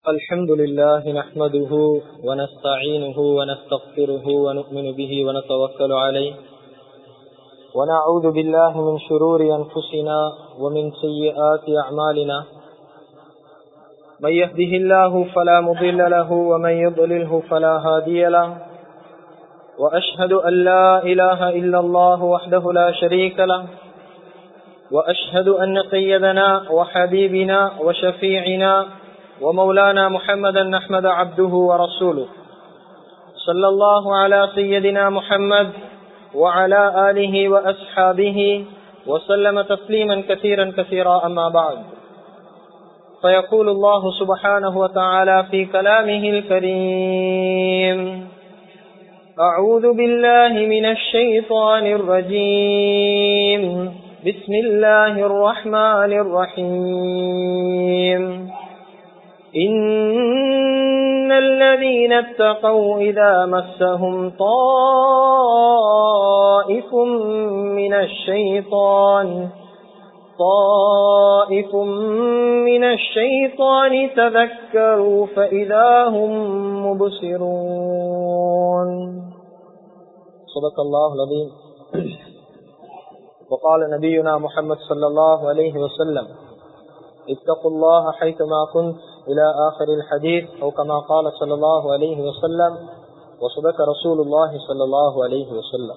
الحمد لله نحمده ونستعينه ونستغفره ونؤمن به ونتوكل عليه ونعوذ بالله من شرور أنفسنا ومن سيئات أعمالنا من يهده الله فلا مضل له ومن يضلله فلا هادي له وأشهد أن لا إله إلا الله وحده لا شريك له وأشهد أن سيدنا وحبيبنا وشفيعنا ومولانا محمدا أحمد عبده ورسوله صلى الله على سيدنا محمد وعلى آله وأصحابه وسلم تسليما كثيرا كثيرا أما بعد فيقول الله سبحانه وتعالى في كلامه الكريم أعوذ بالله من الشيطان الرجيم بسم الله الرحمن الرحيم إن الذين اتقوا إذا مسهم طائف من الشيطان طائف من الشيطان تذكروا فإذا هم مبصرون صدق الله العظيم وقال نبينا محمد صلى الله عليه وسلم اتقوا الله حيثما كنت إلى آخر الحديث أو كما قال صلى الله عليه وسلم وصدق رسول الله صلى الله عليه وسلم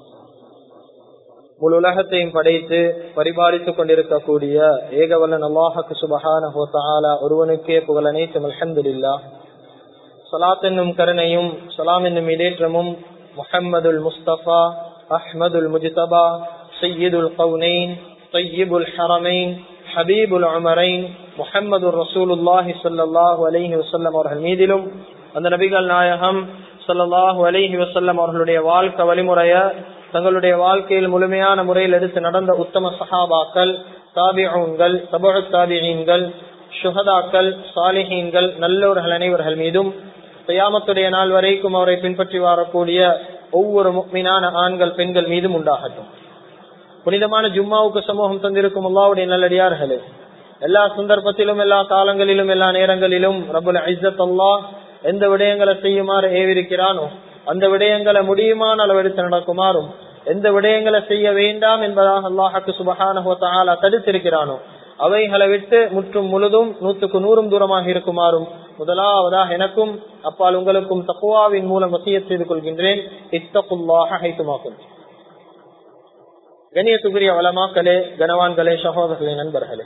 முழு உலகத்தையும் படைத்து பரிபாலித்துக் கொண்டிருக்கக்கூடிய ஏகவல்லன் அல்லாஹுக்கு சுபஹான ஒருவனுக்கே புகழ் அனைத்தும் அலமதுல்லா சலாத் என்னும் கருணையும் சலாம் என்னும் இடேற்றமும் முஹம்மதுல் முஸ்தபா அஹ்மதுல் முஜிதபா சையீதுல் கவுனைன் طيبுல் ஹரமைன் ஹபீபுல் அமரைன் முஹம்மது ரசூலுல்லாஹி சல்லாஹூ அலஹி வசல்லம் அவர்கள் மீதிலும் அந்த நபிகள் நாயகம் சல்லாஹூ அலஹி வசல்லம் அவர்களுடைய வாழ்க்கை வழிமுறைய தங்களுடைய வாழ்க்கையில் முழுமையான முறையில் எடுத்து நடந்த உத்தம சஹாபாக்கள் தாபிகள் சபுழ தாபிகள் சுகதாக்கள் சாலிஹீன்கள் நல்லவர்கள் அனைவர்கள் மீதும் செய்யாமத்துடைய நாள் வரைக்கும் அவரை பின்பற்றி வரக்கூடிய ஒவ்வொரு மீனான ஆண்கள் பெண்கள் மீதும் உண்டாகட்டும் புனிதமான ஜும்மாவுக்கு சமூகம் தந்திருக்கும் அல்லாவுடைய நல்லடியார்களே எல்லா சந்தர்ப்பத்திலும் எல்லா காலங்களிலும் எல்லா நேரங்களிலும் ரபுல் ஐசத் அல்லா எந்த விடயங்களை செய்யுமாறு ஏவிருக்கிறானோ அந்த விடயங்களை முடியுமான அளவெடுத்து நடக்குமாறும் எந்த விடயங்களை செய்ய வேண்டாம் என்பதாக அல்லாஹாக்கு சுபகான தடுத்திருக்கிறானோ அவைகளை விட்டு முற்றும் முழுதும் நூற்றுக்கு நூறும் தூரமாக இருக்குமாறும் முதலாவதாக எனக்கும் அப்பால் உங்களுக்கும் தக்குவாவின் மூலம் வசிய செய்து கொள்கின்றேன் இத்தகுல்லாக ஹைத்துமாக்கும் கணியத்துக்குரிய வளமாக்களே கனவான்களே சகோதரர்களே நண்பர்களே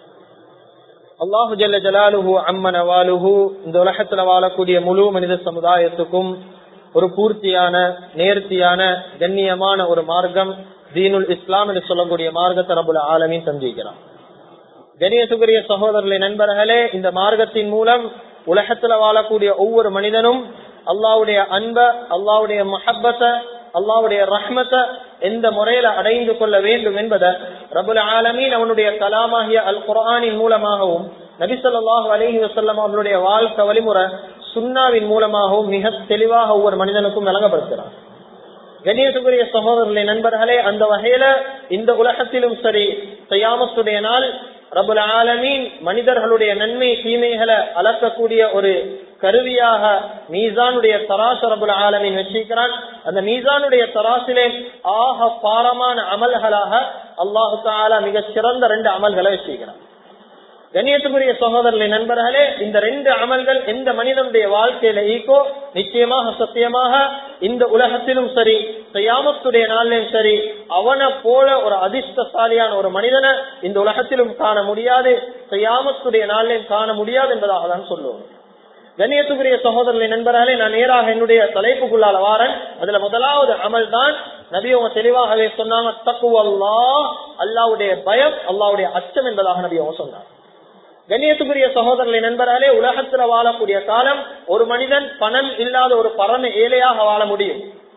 அல்லாஹு ஜல்ல ஜலாலுஹு அம்மன் அவாலுஹு இந்த உலகத்துல வாழக்கூடிய முழு மனித சமுதாயத்துக்கும் ஒரு பூர்த்தியான நேர்த்தியான கண்ணியமான ஒரு மார்க்கம் தீனுல் இஸ்லாம் என்று சொல்லக்கூடிய மார்க்கத்தை ரபுல் ஆலமின் சந்திக்கிறான் கணியத்துக்குரிய சகோதரர்களே நண்பர்களே இந்த மார்க்கத்தின் மூலம் உலகத்துல வாழக்கூடிய ஒவ்வொரு மனிதனும் அல்லாவுடைய அன்ப அல்லாவுடைய மஹப்பத்தை அல்லாவுடைய ரஹ்மத்தை எந்த முறையில அடைந்து கொள்ள வேண்டும் என்பதை ரபுல் ஆலமீன் அவனுடைய கலாமாகிய அல் குரானின் மூலமாகவும் நபிசல்லாஹு அலஹி வசல்லம் அவர்களுடைய வாழ்க்கை வழிமுறை சுண்ணாவின் மூலமாகவும் மிக தெளிவாக ஒவ்வொரு மனிதனுக்கும் விளங்கப்படுத்துகிறான் கணேசுக்குரிய சகோதரர்களே நண்பர்களே அந்த வகையில இந்த உலகத்திலும் சரி செய்யாமத்துடைய நாள் ரபுல் ஆலமீன் மனிதர்களுடைய நன்மை தீமைகளை அளக்கக்கூடிய ஒரு கருவியாக மீசானுடைய தராசு ரபுல் ஆலமீன் வச்சிருக்கிறான் அந்த மீசானுடைய தராசிலே ஆக பாரமான அமல்களாக அல்லாஹு தாலா மிக சிறந்த ரெண்டு அமல்களை வச்சிருக்கிறான் கண்ணியத்துக்குரிய சகோதரர்களை நண்பர்களே இந்த ரெண்டு அமல்கள் எந்த மனிதனுடைய வாழ்க்கையில ஈக்கோ நிச்சயமாக சத்தியமாக இந்த உலகத்திலும் சரி செய்யாமத்துடைய நாளிலும் சரி அவனை போல ஒரு அதிர்ஷ்டசாலியான ஒரு மனிதனை இந்த உலகத்திலும் காண முடியாது செய்யாமத்துடைய நாளிலும் காண முடியாது என்பதாக தான் சொல்லுவோம் கண்ணியத்துக்குரிய சகோதரர்களை நண்பர்களே நான் நேராக என்னுடைய தலைப்புக்குள்ளால வாரன் அதுல முதலாவது அமல் தான் நபி அவங்க தெளிவாகவே சொன்னாங்க தக்குவல்லா அல்லாவுடைய பயம் அல்லாவுடைய அச்சம் என்பதாக நபி அவங்க சொன்னாங்க கண்ணியத்துக்குரிய சகோதரர்களை நண்பர்களே உலகத்துல வாழக்கூடிய காலம் ஒரு மனிதன் பணம் இல்லாத ஒரு பரம ஏழையாக வாழ முடியும்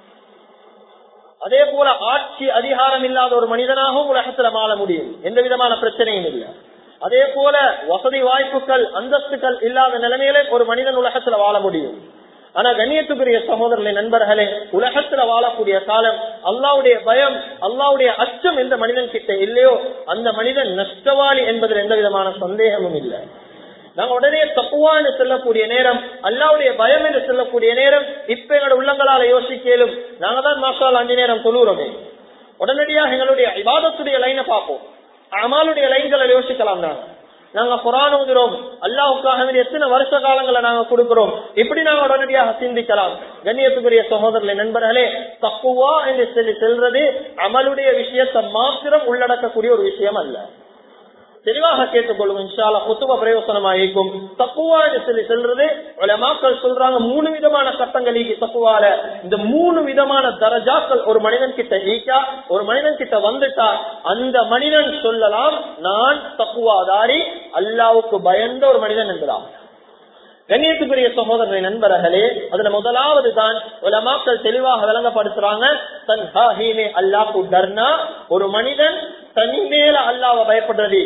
அதே போல ஆட்சி அதிகாரம் இல்லாத ஒரு மனிதனாகவும் உலகத்துல வாழ முடியும் எந்த விதமான பிரச்சனையும் இல்லை அதே போல வசதி வாய்ப்புகள் அந்தஸ்துகள் இல்லாத நிலைமையிலே ஒரு மனிதன் உலகத்துல வாழ முடியும் ஆனா கண்ணியத்துக்குரிய சகோதரர்களை நண்பர்களே உலகத்துல வாழக்கூடிய காலம் அல்லாவுடைய பயம் அல்லாவுடைய அச்சம் எந்த மனிதன் கிட்ட இல்லையோ அந்த மனிதன் நஷ்டவாளி என்பதில் எந்த விதமான சந்தேகமும் இல்லை நாங்க உடனே தப்புவா என்று சொல்லக்கூடிய நேரம் அல்லாவுடைய பயம் என்று சொல்லக்கூடிய நேரம் இப்ப எங்களோட உள்ளங்களால யோசிக்கலும் நாங்க தான் மாசால் அஞ்சு நேரம் சொல்லுறோமே உடனடியாக எங்களுடைய விவாதத்துடைய லைனை பார்ப்போம் அமாலுடைய லைன்களை யோசிக்கலாம் நாங்க நாங்க குரான் ஓதுறோம் அல்லாவுக்காக வேண்டிய எத்தனை வருஷ காலங்களை நாங்க கொடுக்கிறோம் இப்படி நாங்க உடனடியாக சிந்திக்கலாம் கண்ணியத்துக்குரிய சகோதரர்களே நண்பர்களே தப்புவா என்று சொல்லி செல்றது அமலுடைய விஷயத்தை மாத்திரம் உள்ளடக்கக்கூடிய ஒரு விஷயம் அல்ல தெளிவாக கேட்டுக்கொள்ளும் இன்ஷால குத்துவ பிரயோசனமாயிருக்கும் தப்புவா என்று சொல்லி செல்றது மக்கள் சொல்றாங்க மூணு விதமான சட்டங்கள் ஈகி தப்புவால இந்த மூணு விதமான தரஜாக்கள் ஒரு மனிதன் கிட்ட ஈக்கா ஒரு மனிதன் கிட்ட வந்துட்டா அந்த மனிதன் சொல்லலாம் நான் தப்புவாதாரி அல்லாவுக்கு பயந்த ஒரு மனிதன் என்பதாம் கண்ணியத்துக்குரிய சகோதரனை நண்பர்களே அதுல முதலாவது தான் உலமாக்கள் தெளிவாக விளங்கப்படுத்துறாங்க தன் ஹாஹீமே அல்லாஹு டர்னா ஒரு மனிதன் தனி மேல அல்லாவ பயப்படுறது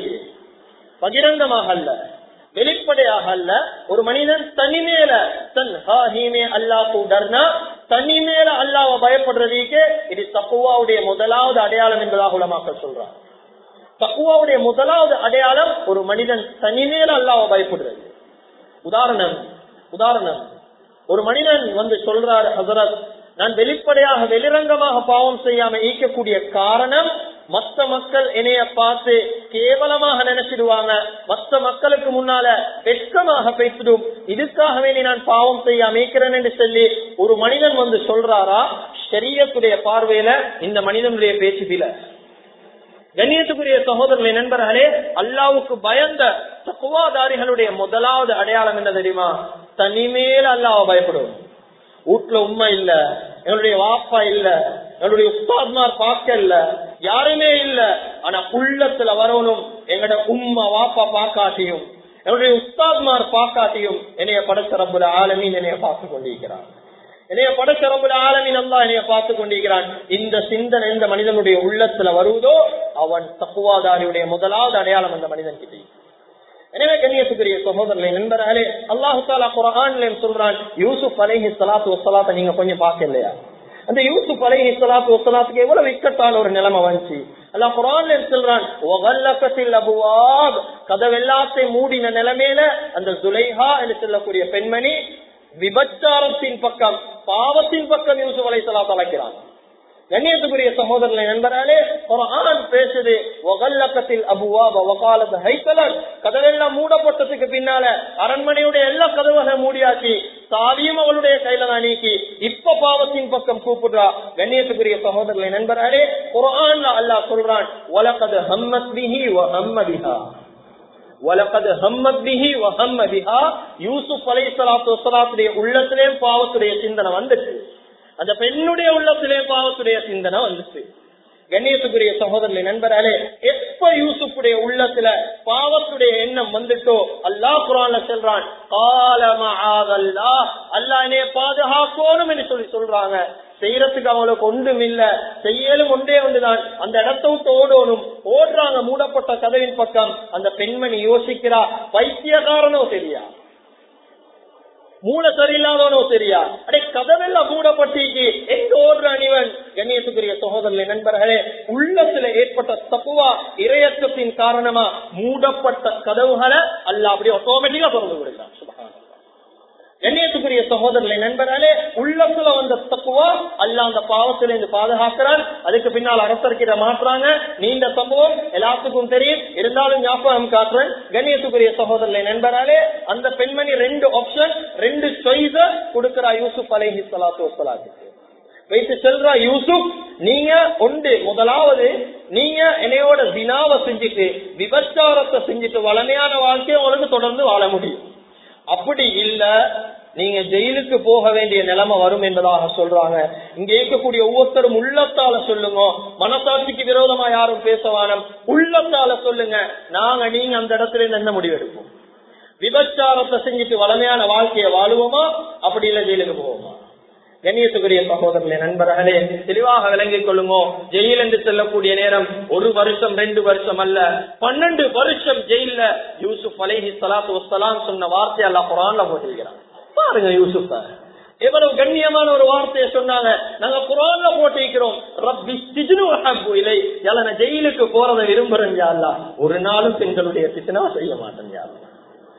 பகிரங்கமாக அல்ல வெளிப்படையாக அல்ல ஒரு மனிதன் தனி மேல தன் ஹாஹீமே அல்லாஹு டர்னா தனி மேல அல்லாவ பயப்படுறதுக்கு இது தப்புவாவுடைய முதலாவது அடையாளம் என்பதாக உலமாக்கள் சொல்றாங்க தக்குவாவுடைய முதலாவது அடையாளம் ஒரு மனிதன் தனிமேல அல்லாவ பயப்படுறது உதாரணம் உதாரணம் ஒரு மனிதன் வந்து சொல்றார் ஹசரத் நான் வெளிப்படையாக வெளிரங்கமாக பாவம் செய்யாம ஈக்கக்கூடிய காரணம் மற்ற மக்கள் என்னைய பார்த்து கேவலமாக நினைச்சிடுவாங்க மற்ற மக்களுக்கு முன்னால வெட்கமாக பேசிடும் இதுக்காக வேண்டி நான் பாவம் செய்யாம ஈக்கிறேன் என்று சொல்லி ஒரு மனிதன் வந்து சொல்றாரா சரியத்துடைய பார்வையில இந்த மனிதனுடைய பேச்சு பில கண்ணியத்துக்குரிய சகோதரர்களை நண்பர்களே அல்லாவுக்கு பயந்த தக்குவாதாரிகளுடைய முதலாவது அடையாளம் என்ன தெரியுமா தனிமேல அல்லாவ பயப்படுவோம் வீட்டுல உண்மை இல்ல எங்களுடைய வாப்பா இல்ல எங்களுடைய உஸ்தாத்மார் பார்க்க இல்ல யாருமே இல்ல ஆனா உள்ளத்துல வரணும் எங்கட உம்மா வாப்பா பாக்காட்டியும் என்னுடைய உஸ்தாத்மார் பாக்காட்டியும் என்னைய படைச்ச ரப்புல ஆலமீன் என்னைய பார்த்து கொண்டிருக்கிறார் என்னைய படைச்ச ரப்புல ஆலமீன் அல்லா என்னைய பார்த்து கொண்டிருக்கிறான் இந்த சிந்தனை எந்த மனிதனுடைய உள்ளத்துல வருவதோ அவன் தப்புவாதாரியுடைய முதலாவது அடையாளம் அந்த மனிதன் கிட்டே எனவே கண்ணியத்துக்குரிய சகோதரர்களை நண்பர்களே அல்லாஹு தாலா குரான் சொல்றான் யூசுப் அலைஹி சலாத்து வசலாத்தை நீங்க கொஞ்சம் பார்க்க இல்லையா அந்த யூசுப் அலைஹி சலாத்து வசலாத்துக்கு எவ்வளவு இக்கட்டான ஒரு நிலைமை வந்துச்சு அல்லாஹ் குரான்ல சொல்றான் கதவெல்லாத்தையும் மூடின நிலைமையில அந்த துலைஹா என்று சொல்லக்கூடிய பெண்மணி விபச்சாரத்தின் பக்கம் பாவத்தின் பக்கம் யூசுப் அலை சலாத் அழைக்கிறான் கண்ணியத்துக்குரிய சகோதரர்களை நண்பராலே ஒரு ஆண் பேசுது ஒகல்லக்கத்தில் அபுவாப வகாலத் ஹைத்தலன் கதவெல்லாம் மூடப்பட்டதுக்கு பின்னால அரண்மனையுடைய எல்லா கதவுகளை மூடியாச்சு சாவியும் அவளுடைய கையில தான் நீக்கி இப்ப பாவத்தின் பக்கம் கூப்பிடுறா கண்ணியத்துக்குரிய சகோதரர்களை நண்பராலே ஒரு ஆண்ல அல்லாஹ் சொல்றான் ஒலக்கது ஹம்மத் பிஹி வ ஹம்ம பிஹா வலக்கது ஹம்மத் பிஹி வ ஹம்ம பிஹா யூசுப் அலைஹிஸ்ஸலாத்து வஸ்ஸலாத்துடைய உள்ளத்திலே பாவத்துடைய சிந்தனை வந்துச்சு அந்த பெண்ணுடைய உள்ளத்திலே பாவத்துடைய சிந்தனை வந்துச்சு கண்ணியத்துக்குரிய சகோதரர்களை நண்பராலே எப்ப யூசுப்புடைய உள்ளத்துல பாவத்துடைய எண்ணம் வந்துட்டோ அல்லாஹ் குரான்ல சொல்றான் காலமாதல்லா அல்லாஹ் என்னைய பாதுகாக்கணும் என்று சொல்லி சொல்றாங்க செய்யறதுக்கு அவங்களுக்கு ஒன்றும் இல்ல செய்யலும் ஒன்றே ஒன்றுதான் அந்த இடத்த விட்டு ஓடணும் ஓடுறாங்க மூடப்பட்ட கதவின் பக்கம் அந்த பெண்மணி யோசிக்கிறா பைத்தியக்காரனோ தெரியா மூல சரியில்லாதவனோ சரியா அடே கதவெல்லாம் மூடப்பட்டிக்கு எங்க ஓடுறான் இவன் கண்ணியத்துக்குரிய சகோதரர்களே நண்பர்களே உள்ளத்துல ஏற்பட்ட தப்புவா இரையற்றத்தின் காரணமா மூடப்பட்ட கதவுகளை அல்ல அப்படி ஆட்டோமேட்டிக்கா திறந்து விடுறான் சுபகான கண்ணியத்துக்குரிய சகோதரர்களை நண்பர்களே உள்ளத்துல வந்த தப்புவா அல்ல அந்த பாவத்தில இருந்து பாதுகாக்கிறான் அதுக்கு பின்னால் அரசர்கிட்ட மாற்றுறாங்க நீண்ட சம்பவம் எல்லாத்துக்கும் தெரியும் இருந்தாலும் ஞாபகம் காட்டுறேன் கண்ணியத்துக்குரிய சகோதரர்களை நண்பர்களே அந்த பெண்மணி ரெண்டு ஆப்ஷன் ரெண்டு சாய்ஸ கொடுக்கிறா யூசுப் அலைஹி சலாத்து வசலாத்துக்கு வைத்து செல்றா யூசுப் நீங்க ஒன்று முதலாவது நீங்க என்னையோட வினாவை செஞ்சுட்டு விபச்சாரத்தை செஞ்சுட்டு வளமையான வாழ்க்கையை உங்களுக்கு தொடர்ந்து வாழ முடியும் அப்படி இல்ல நீங்க ஜெயிலுக்கு போக வேண்டிய நிலைமை வரும் என்பதாக சொல்றாங்க இங்க இருக்கக்கூடிய ஒவ்வொருத்தரும் உள்ளத்தால சொல்லுங்க மனசாட்சிக்கு விரோதமா யாரும் பேசவானம் உள்ளத்தால சொல்லுங்க நாங்க நீங்க அந்த இடத்துல இருந்து என்ன முடிவு எடுப்போம் விபச்சாரத்தை செஞ்சுட்டு வளமையான வாழ்க்கையை வாழுவோமா அப்படி இல்ல ஜெயிலுக்கு போவோமா கண்ணியத்துக்குரிய சகோதரர்களே நண்பர்களே தெளிவாக விளங்கிக் கொள்ளுங்க ஜெயில் என்று செல்லக்கூடிய நேரம் ஒரு வருஷம் ரெண்டு வருஷம் அல்ல பன்னெண்டு வருஷம் ஜெயில யூசுப் அலேஹி சலாத்து வசலாம் சொன்ன வார்த்தை அல்ல குரான்ல போட்டிருக்கிறான் பாருங்க யூசுப் எவ்வளவு கண்ணியமான ஒரு வார்த்தையை சொன்னாங்க நாங்க குரான்ல போட்டிருக்கிறோம் ரப்பி சிஜ்னு அஹப்பு இலை நான் ஜெயிலுக்கு போறதை விரும்புறேன் யாழ்லா ஒரு நாளும் பெண்களுடைய சித்தனா செய்ய மாட்டேன் யாழ்லா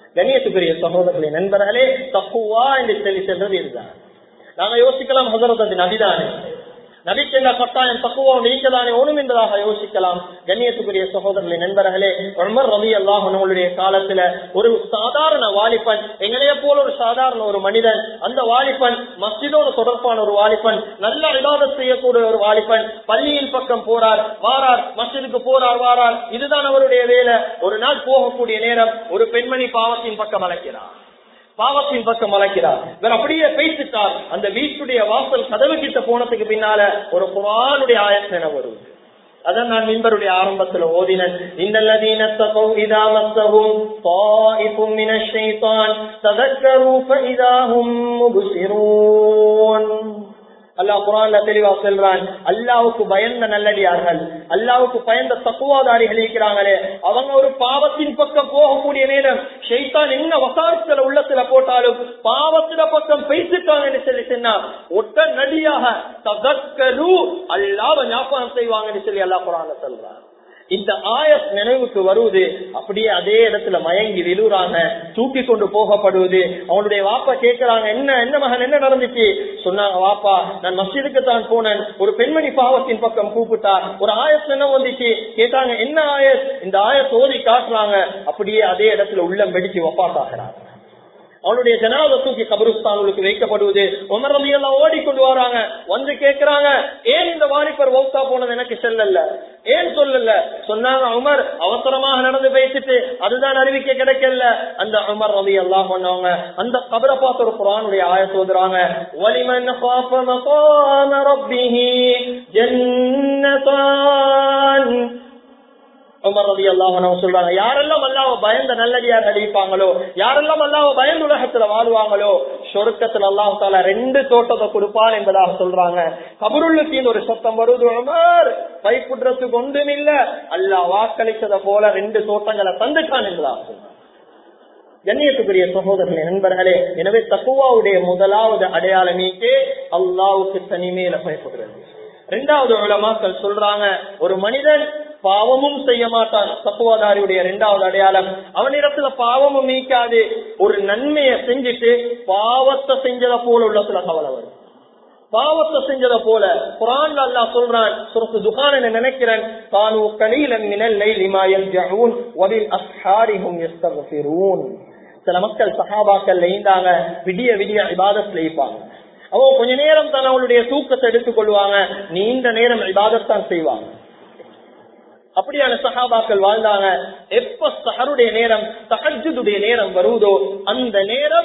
கண்ணியத்துக்குரிய சகோதரர்களே நண்பர்களே தப்புவா என்று சொல்லி சென்றது இதுதான் நாங்க யோசிக்கலாம் ஹசரத் அது நபிதானே நபிக்கு என்ன கட்டாயம் தக்குவோ நீக்கதானே ஒண்ணும் என்பதாக யோசிக்கலாம் கண்ணியத்துக்குரிய சகோதரர்களே நண்பர்களே உமர் ரவி அல்லாஹ் நம்மளுடைய காலத்துல ஒரு சாதாரண வாலிபன் எங்களைய போல ஒரு சாதாரண ஒரு மனிதன் அந்த வாலிபன் மஸ்ஜிதோடு தொடர்பான ஒரு வாலிபன் நல்ல இடாத செய்யக்கூடிய ஒரு வாலிபன் பள்ளியின் பக்கம் போறார் வாரார் மஸ்ஜிதுக்கு போறார் வாரார் இதுதான் அவருடைய வேலை ஒரு நாள் போகக்கூடிய நேரம் ஒரு பெண்மணி பாவத்தின் பக்கம் அழைக்கிறார் பாவத்தின் பக்கம் அழைக்கிறார் இவர் அப்படியே பேசிட்டார் அந்த வீட்டுடைய வாசல் கதவு கிட்ட போனதுக்கு பின்னால ஒரு குரானுடைய ஆயத்து என வரும் அதான் நான் மின்பருடைய ஆரம்பத்துல ஓதினேன் இன்னல்லதீன தகௌ இதா மஸ்ஸஹும் தாயிஃபும் மினஷ் ஷைத்தான் ததக்கரு ஃபஇதா ஹும் முப்சிரூன் அல்லாஹ் குரான்ல தெளிவா சொல்றான் அல்லாவுக்கு பயந்த நல்லடியார்கள் அல்லாவுக்கு பயந்த தக்குவாதாரிகள் இருக்கிறாங்களே அவங்க ஒரு பாவத்தின் பக்கம் போகக்கூடிய நேரம் ஷெய்தான் என்ன வசாரத்துல உள்ளத்துல போட்டாலும் பாவத்தில பக்கம் பேசிட்டாங்கன்னு சொல்லி சொன்னா ஒட்ட நடியாக தகக்கரு அல்லாவ ஞாபகம் செய்வாங்கன்னு சொல்லி அல்லாஹ் குரான்ல சொல்றான் இந்த ஆயத் நினைவுக்கு வருவது அப்படியே அதே இடத்துல மயங்கி விழுறாங்க தூக்கி கொண்டு போகப்படுவது அவனுடைய வாப்பா கேட்கிறாங்க என்ன என்ன மகன் என்ன நடந்துச்சு சொன்னாங்க வாப்பா நான் மஸ்ஜிதுக்கு தான் போனேன் ஒரு பெண்மணி பாவத்தின் பக்கம் கூப்பிட்டா ஒரு ஆயத் என்ன வந்துச்சு கேட்டாங்க என்ன ஆயத் இந்த ஆயத் ஓதி காட்டுறாங்க அப்படியே அதே இடத்துல உள்ளம் வெடிச்சு ஒப்பாத்தாகிறாங்க அவனுடைய ஜனாத தூக்கி கபருஸ்தானுக்கு வைக்கப்படுவது உமர் ரவி எல்லாம் ஓடிக்கொண்டு வராங்க வந்து கேட்கிறாங்க ஏன் இந்த வாலிபர் வௌத்தா போனது எனக்கு செல்லல ஏன் சொல்லல சொன்னாங்க உமர் அவசரமாக நடந்து பேசிட்டு அதுதான் அறிவிக்க கிடைக்கல அந்த உமர் ரவி எல்லாம் பண்ணவங்க அந்த கபரை பார்த்த ஒரு குரானுடைய ஆய சோதுறாங்க வலிமன் خاف مقام ربه جنتان உமர் ரவி அல்லாஹ் சொல்றாங்க யாரெல்லாம் அல்லாவ பயந்த நல்லடியார் அடிப்பாங்களோ யாரெல்லாம் அல்லாவ பயந்த உலகத்துல வாழ்வாங்களோ சொருக்கத்துல அல்லாஹ் தால ரெண்டு தோட்டத்தை கொடுப்பான் என்பதாக சொல்றாங்க கபருள்ளுக்கு ஒரு சத்தம் வருது உமர் பைப்புடுறதுக்கு ஒன்றும் இல்ல அல்லாஹ் வாக்களித்ததை போல ரெண்டு தோட்டங்களை தந்துட்டான் என்பதாக சொல்றாங்க கண்ணியத்துக்குரிய சகோதரர்களே நண்பர்களே எனவே தக்குவாவுடைய முதலாவது அடையாளமீக்கே அல்லாவுக்கு தனிமையில பயப்படுறது ரெண்டாவது உலமாக்கள் சொல்றாங்க ஒரு மனிதன் பாவமும் செய்ய மாட்டான் தப்புவாதாரியுடைய இரண்டாவது அடையாளம் அவனிடத்துல பாவமும் நீக்காது ஒரு நன்மையை செஞ்சுட்டு பாவத்தை செஞ்சத போல உள்ளத்துல கவலை வரும் பாவத்தை செஞ்சத போல குரான் அல்லா சொல்றான் சுரத்து துகான் நினைக்கிறேன் தானு கலீலன் மினல் லைலி மா யர்ஜஊன் வபில் அஸ்ஹாரிஹும் யஸ்தக்ஃபிரூன் சில மக்கள் சஹாபாக்கள் லைந்தாங்க விடிய விடிய இபாதத் லைப்பாங்க அவங்க கொஞ்ச நேரம் தான் அவளுடைய தூக்கத்தை எடுத்துக் கொள்வாங்க நீண்ட நேரம் இபாதத்தான் செய்வாங்க அப்படியான சகாபாக்கள் வாழ்ந்தாங்க எப்ப சஹருடைய நேரம் தகஜுடைய நேரம் வருவதோ அந்த நேரம்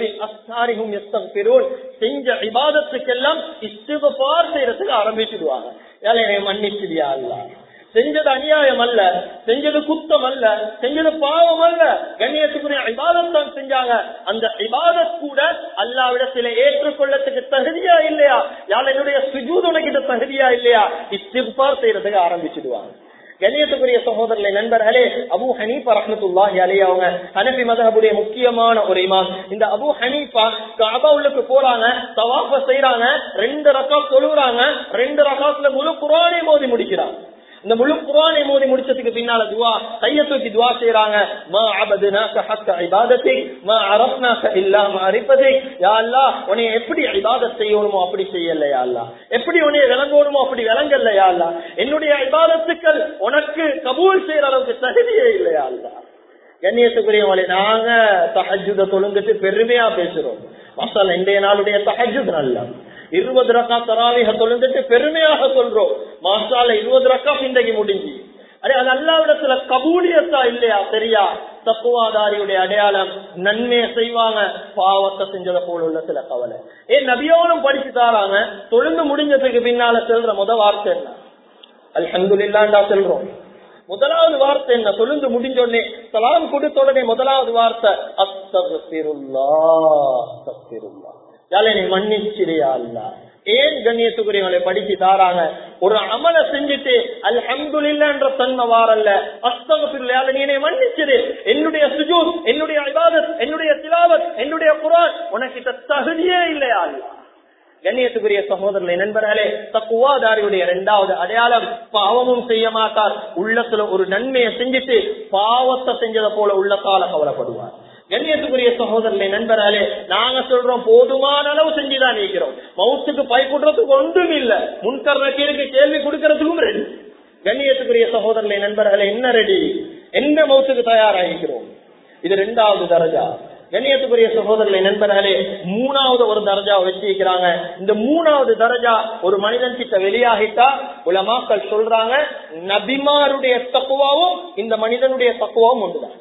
செஞ்ச இபாதத்துக்கெல்லாம் இஸ்திபார் செய்யறதுக்கு ஆரம்பிச்சிடுவாங்க ஏழை மன்னிச்சிடியா அல்ல செஞ்சது அநியாயம் அல்ல செஞ்சது குத்தம் அல்ல செஞ்சது பாவம் அல்ல கண்ணியத்துக்குரிய இபாதத் தான் செஞ்சாங்க அந்த இபாதத் கூட அல்லாவிடத்தில ஏற்றுக்கொள்ளத்துக்கு தகுதியா இல்லையா யாழ் என்னுடைய சுஜூத் உனக்கிட்ட தகுதியா இல்லையா இஸ்திபார் செய்யறதுக்கு ஆரம்பிச்சிடுவாங்க கண்ணியத்துக்குரிய சகோதரர்களை நண்பர்களே அபு ஹனீஃபா ரஹமத்துல்லாஹி அலி அவங்க ஹனபி மதஹபுடைய முக்கியமான ஒரு இமாம் இந்த அபு ஹனீஃபா காபா உள்ளுக்கு போறாங்க தவாஃப செய்யறாங்க ரெண்டு ரக்காத் தொழுகிறாங்க ரெண்டு ரக்காத்துல முழு குரானை மோதி முடிக்கிறாங்க இந்த முழு குரானை மோதி முடிச்சதுக்கு பின்னால துவா கைய தூக்கி துவா செய்யறாங்க மா அபதுனாக ஹக்க இபாதத்தை மா அரப்னாக இல்லாம அரிப்பதை யா அல்லா உன்னை எப்படி இபாதத் செய்யணுமோ அப்படி செய்யல யா அல்லா எப்படி உன்னை விளங்கணுமோ அப்படி விளங்கல யா அல்லா என்னுடைய இபாதத்துக்கள் உனக்கு கபூல் செய்யற அளவுக்கு தகுதியே இல்லையா அல்லா கண்ணியத்துக்குரியவங்களே நாங்க தஹஜுத தொழுந்துட்டு பெருமையா பேசுறோம் மசாலா இன்றைய நாளுடைய தஹஜுத் நல்ல இருபது ரக்கா தராவிக தொழுந்துட்டு பெருமையாக சொல்றோம் மாசால இருபது ரக்கா இன்றைக்கு முடிஞ்சு அரே அது அல்லாவிடத்துல கபூலியத்தா இல்லையா சரியா தப்புவாதாரியுடைய அடையாளம் நன்மையை செய்வாங்க பாவத்தை செஞ்சத போல உள்ள சில கவலை ஏன் நபியோனும் படிச்சு தாராங்க தொழுந்து முடிஞ்சதுக்கு பின்னால செல்ற முத வார்த்தை என்ன அல்ஹந்துல்லாண்டா செல்றோம் முதலாவது வார்த்தை என்ன தொழுந்து முடிஞ்ச உடனே சலாம் கொடுத்த உடனே முதலாவது வார்த்தை அஸ்தகுல்லா அஸ்தகுல்லா யாழை நீ மன்னிச்சிரியா அல்ல ஏன் கண்ணியத்துக்குரியவங்களை படிச்சு தாராங்க ஒரு அமல செஞ்சுட்டு அல்ஹம்துலில்லா என்ற தன்மை வாரல்ல அஸ்தகுல்லா நீ என்னை மன்னிச்சிரு என்னுடைய சுஜூத் என்னுடைய இபாதத் என்னுடைய திலாவத் என்னுடைய குரான் உனக்கிட்ட தகுதியே இல்லையா அல்லா கண்ணியத்துக்குரிய சகோதரர்களை நண்பர்களே தக்குவாதாரியுடைய இரண்டாவது அடையாளம் பாவமும் செய்ய மாட்டார் உள்ளத்துல ஒரு நன்மையை செஞ்சுட்டு பாவத்தை செஞ்சதை போல உள்ளத்தால கவலைப்படுவார் கண்ணியத்துக்குரிய சகோதரர்களே நண்பராலே நாங்க சொல்றோம் போதுமான அளவு செஞ்சுதான் இருக்கிறோம் மவுத்துக்கு பயப்படுறதுக்கு ஒன்றும் இல்ல முன்கர் நக்கீருக்கு கேள்வி கொடுக்கறதுக்கும் ரெடி கண்ணியத்துக்குரிய சகோதரர்களே நண்பர்களே என்ன ரெடி என்ன மவுத்துக்கு தயாராகிக்கிறோம் இது ரெண்டாவது தரஜா கண்ணியத்துக்குரிய சகோதரர்களை நண்பர்களே மூணாவது ஒரு தரஜா வச்சிருக்கிறாங்க இந்த மூணாவது தரஜா ஒரு மனிதன் கிட்ட வெளியாகிட்டா உலமாக்கள் சொல்றாங்க நபிமாருடைய தக்குவாவும் இந்த மனிதனுடைய தக்குவாவும் ஒன்றுதான்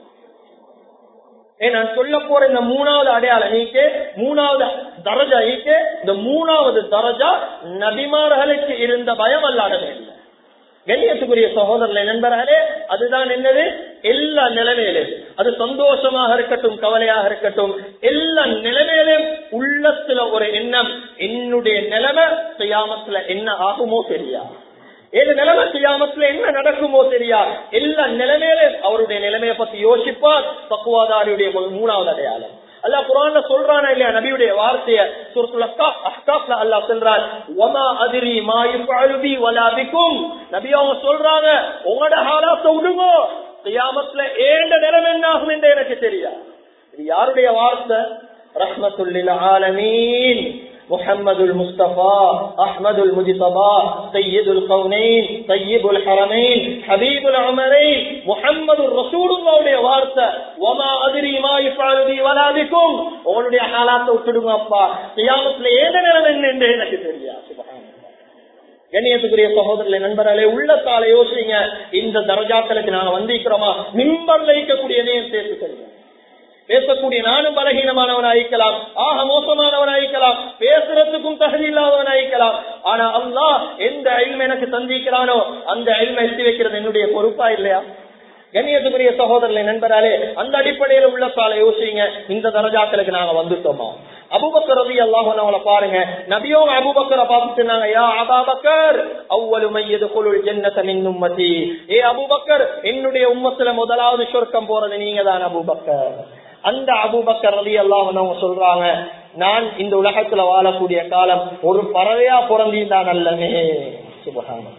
ஏ நான் சொல்ல போற இந்த மூணாவது அடையாளம் நீக்கு மூணாவது தரஜா ஈக்கு இந்த மூணாவது தரஜா நபிமார்களுக்கு இருந்த பயம் அல்லாடவே இல்லை கண்ணியத்துக்குரிய சகோதரர்களை நண்பர்களே அதுதான் என்னது எல்லா நிலைமையிலும் அது சந்தோஷமாக இருக்கட்டும் கவலையாக இருக்கட்டும் எல்லா நிலைமையிலும் உள்ளத்துல ஒரு எண்ணம் என்னுடைய நிலைமை செய்யாமத்துல என்ன ஆகுமோ தெரியா ஏழு நிலைமை செய்யாமத்துல என்ன நடக்குமோ தெரியா எல்லா நிலைமையிலும் அவருடைய நிலைமையை பத்தி யோசிப்பார் பக்குவாதாரியுடைய மூணாவது அடையாளம் அல்லா குரான்ல சொல்றானா இல்லையா நபியுடைய வார்த்தைய சூரத்துல அஹ்காப்ல அல்லா சொல்றான் ஒமா அதிரி மாயுபி வலாபிக்கும் நபி அவங்க சொல்றாங்க உங்களோட ஹாலாத்த விடுங்கோ கியாமத்துல ஏண்ட நிலம் என்ன ஆகும் என்று எனக்கு தெரியா இது யாருடைய வார்த்தை ரஹ்மத்துல்லில் ஆலமீன் محمد المصطفى احمد المجتبى سيد القونين طيب الحرمين حبيب العمرين محمد رسول الله வார்த்தை وما ادري ما يفعل بي ولا بكم உங்களுடைய ஹாலாத்தை விட்டுடுங்க அப்பா கியாமத்துல ஏத நிலம் என்ன என்று எனக்கு தெரியா கண்ணியத்துக்குரிய சகோதரர்களை நண்பர்களே உள்ளத்தால யோசிங்க இந்த தரஜாக்களுக்கு நாங்க வந்திருக்கிறோமா மிம்பர்ல இருக்கக்கூடியதையும் சேர்த்து சொல்லுங்க பேசக்கூடிய நானும் பலகீனமானவனாயிருக்கலாம் ஆக மோசமானவனாயிருக்கலாம் பேசுறதுக்கும் தகுதி இல்லாதவனாயிருக்கலாம் ஆனா அல்லா எந்த அழிமை எனக்கு சந்திக்கிறானோ அந்த அழிமை எத்தி வைக்கிறது என்னுடைய பொறுப்பா இல்லையா கண்ணியத்துக்குரிய சகோதரர்களை நண்பராலே அந்த அடிப்படையில உள்ள சால யோசிங்க இந்த தரஜாக்களுக்கு நாங்க வந்துட்டோமா அபுபக்கர் ரவி அல்லாஹ் பாருங்க நபியோங்க அபுபக்கரை பார்த்து சொன்னாங்க யா அபாபக்கர் அவ்வளவு மையது குழுள் ஜன்னத மின் உம்மதி ஏ அபுபக்கர் என்னுடைய உம்மத்துல முதலாவது சொர்க்கம் போறது நீங்க தான் அபுபக்கர் அந்த அபுபக்கர் ரவி அல்லாஹ் அவங்க சொல்றாங்க நான் இந்த உலகத்துல வாழக்கூடிய காலம் ஒரு பறவையா பிறந்தீந்தான் அல்லவே சுபகானம்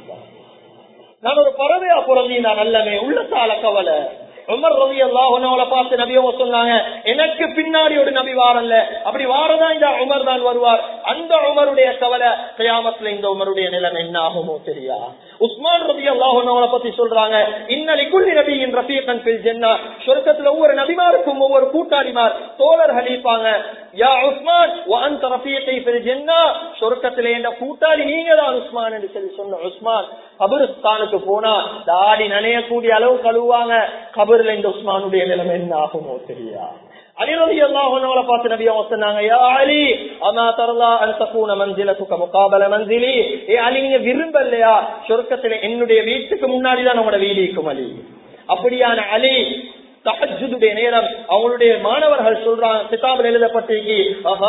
நான் ஒரு பறவையா பிறந்தீன் நான் நல்லமே உள்ளத்தால கவலை உமர் ரவி அல்லாஹ் பார்த்து நபியவங்க சொன்னாங்க எனக்கு பின்னாடி ஒரு நபி வாரல்ல அப்படி வாரதான் இந்த உமர் தான் வருவார் அந்த உமருடைய கவலை கயாமத்துல இந்த உமருடைய நிலைமை என்ன ஆகுமோ தெரியா உஸ்மான் ரபி அல்லாஹ் பத்தி சொல்றாங்க இன்னலிக்குள்ளி நபியின் ரஃபீகன் பில் ஜென்னா சொர்க்கத்துல ஒவ்வொரு நபிமாருக்கும் ஒவ்வொரு கூட்டாளிமார் தோழர்கள் இருப்பாங்க யா உஸ்மான் அந்த ரஃபீகை பில் ஜென்னா சொர்க்கத்துல என்ற கூட்டாளி நீங்க தான் உஸ்மான் என்று சொல்லி சொன்ன உஸ்மான் கபருஸ்தானுக்கு போனா தாடி நனையக்கூடிய அளவு கழுவாங்க கபர்ல இந்த உஸ்மானுடைய நிலைமை என்ன ஆகுமோ தெரியா அலிரதி அல்லாஹ் பார்த்து நபி அவங்க சொன்னாங்க யா அலி அமா தரலா அன் தகூன மன்சிலத்துக்க முகாபல மன்சிலி ஏ அலி நீங்க விரும்பலையா சொர்க்கத்துல என்னுடைய வீட்டுக்கு முன்னாடி தான் உங்களோட வீடு இருக்கும் அலி அப்படியான அலி தஹஜுடைய நேரம் அவங்களுடைய மாணவர்கள் சொல்றாங்க கிதாபில் எழுதப்பட்டிருக்கு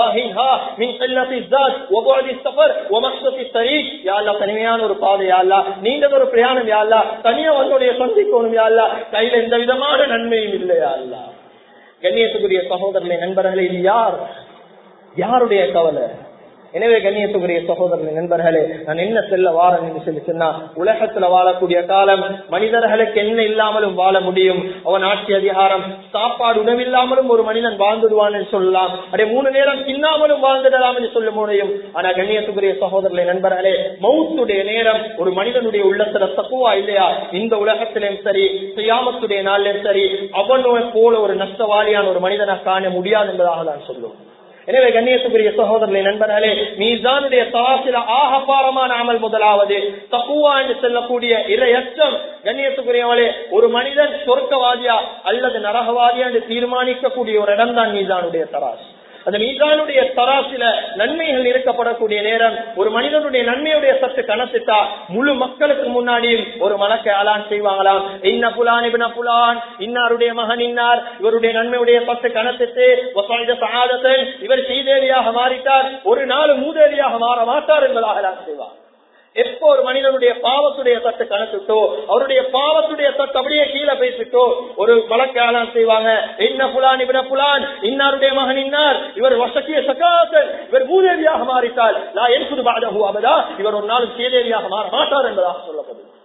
தனிமையான ஒரு பாதை யாழ்லா நீண்ட ஒரு பிரயாணம் யாழ்லா தனியா வந்தோடைய சந்திக்கணும் யாழ்லா கையில எந்த விதமான நன்மையும் இல்லையா அல்லா கண்ணியத்துக்குரிய சகோதரர்களை நண்பர்களே இது யார் யாருடைய கவலை எனவே கண்ணியத்துக்குரிய சகோதரர்கள் நண்பர்களே நான் என்ன செல்ல வாரன் என்று சொல்லி சொன்னா உலகத்துல வாழக்கூடிய காலம் மனிதர்களுக்கு என்ன இல்லாமலும் வாழ முடியும் அவன் ஆட்சி அதிகாரம் சாப்பாடு உணவில்லாமலும் ஒரு மனிதன் வாழ்ந்துடுவான் என்று சொல்லலாம் அதே மூணு நேரம் தின்னாமலும் வாழ்ந்துடலாம் என்று சொல்ல முடியும் ஆனா கண்ணியத்துக்குரிய சகோதரர்களை நண்பர்களே மௌத்துடைய நேரம் ஒரு மனிதனுடைய உள்ளத்துல தக்குவா இல்லையா இந்த உலகத்திலும் சரி செய்யாமத்துடைய நாளிலும் சரி அவனை போல ஒரு நஷ்டவாளியான ஒரு மனிதனை காண முடியாது என்பதாக தான் சொல்லுவோம் எனவே கண்ணியத்துக்குரிய சகோதரர்களை நண்பர்களே மீசானுடைய தவாசில ஆகப்பாரமான அமல் முதலாவது தக்குவா என்று சொல்லக்கூடிய இரையற்றம் கண்ணியத்துக்குரியவளே ஒரு மனிதன் சொர்க்கவாதியா அல்லது நரகவாதியா என்று தீர்மானிக்கக்கூடிய ஒரு இடம் தான் மீசானுடைய தராசு அந்த மீசானுடைய தராசில நன்மைகள் இருக்கப்படக்கூடிய நேரம் ஒரு மனிதனுடைய நன்மையுடைய சத்து கணத்திட்டா முழு மக்களுக்கு முன்னாடியும் ஒரு மலக்கை அலான் செய்வாங்களாம் இன்ன புலான் இவன புலான் இன்னாருடைய மகன் இன்னார் இவருடைய நன்மையுடைய சத்து கணத்திட்டு சாதத்தன் இவர் சீதேவியாக மாறிட்டார் ஒரு நாள் மூதேவியாக மாற மாட்டார் என்பதாக அலான் செய்வார் எப்போ ஒரு மனிதனுடைய பாவத்துடைய சத்து கணக்கிட்டோ அவருடைய பாவத்துடைய சத்து அப்படியே கீழே பேசிட்டோ ஒரு வழக்காளம் செய்வாங்க என்ன புலான் இவன புலான் இன்னாருடைய மகன் இன்னார் இவர் வசக்கிய சகாசன் இவர் பூதேவியாக மாறிட்டால் நான் என்பது பாதகு அவதா இவர் ஒரு நாள் சீதேவியாக மாற மாட்டார் என்பதாக சொல்லப்படுது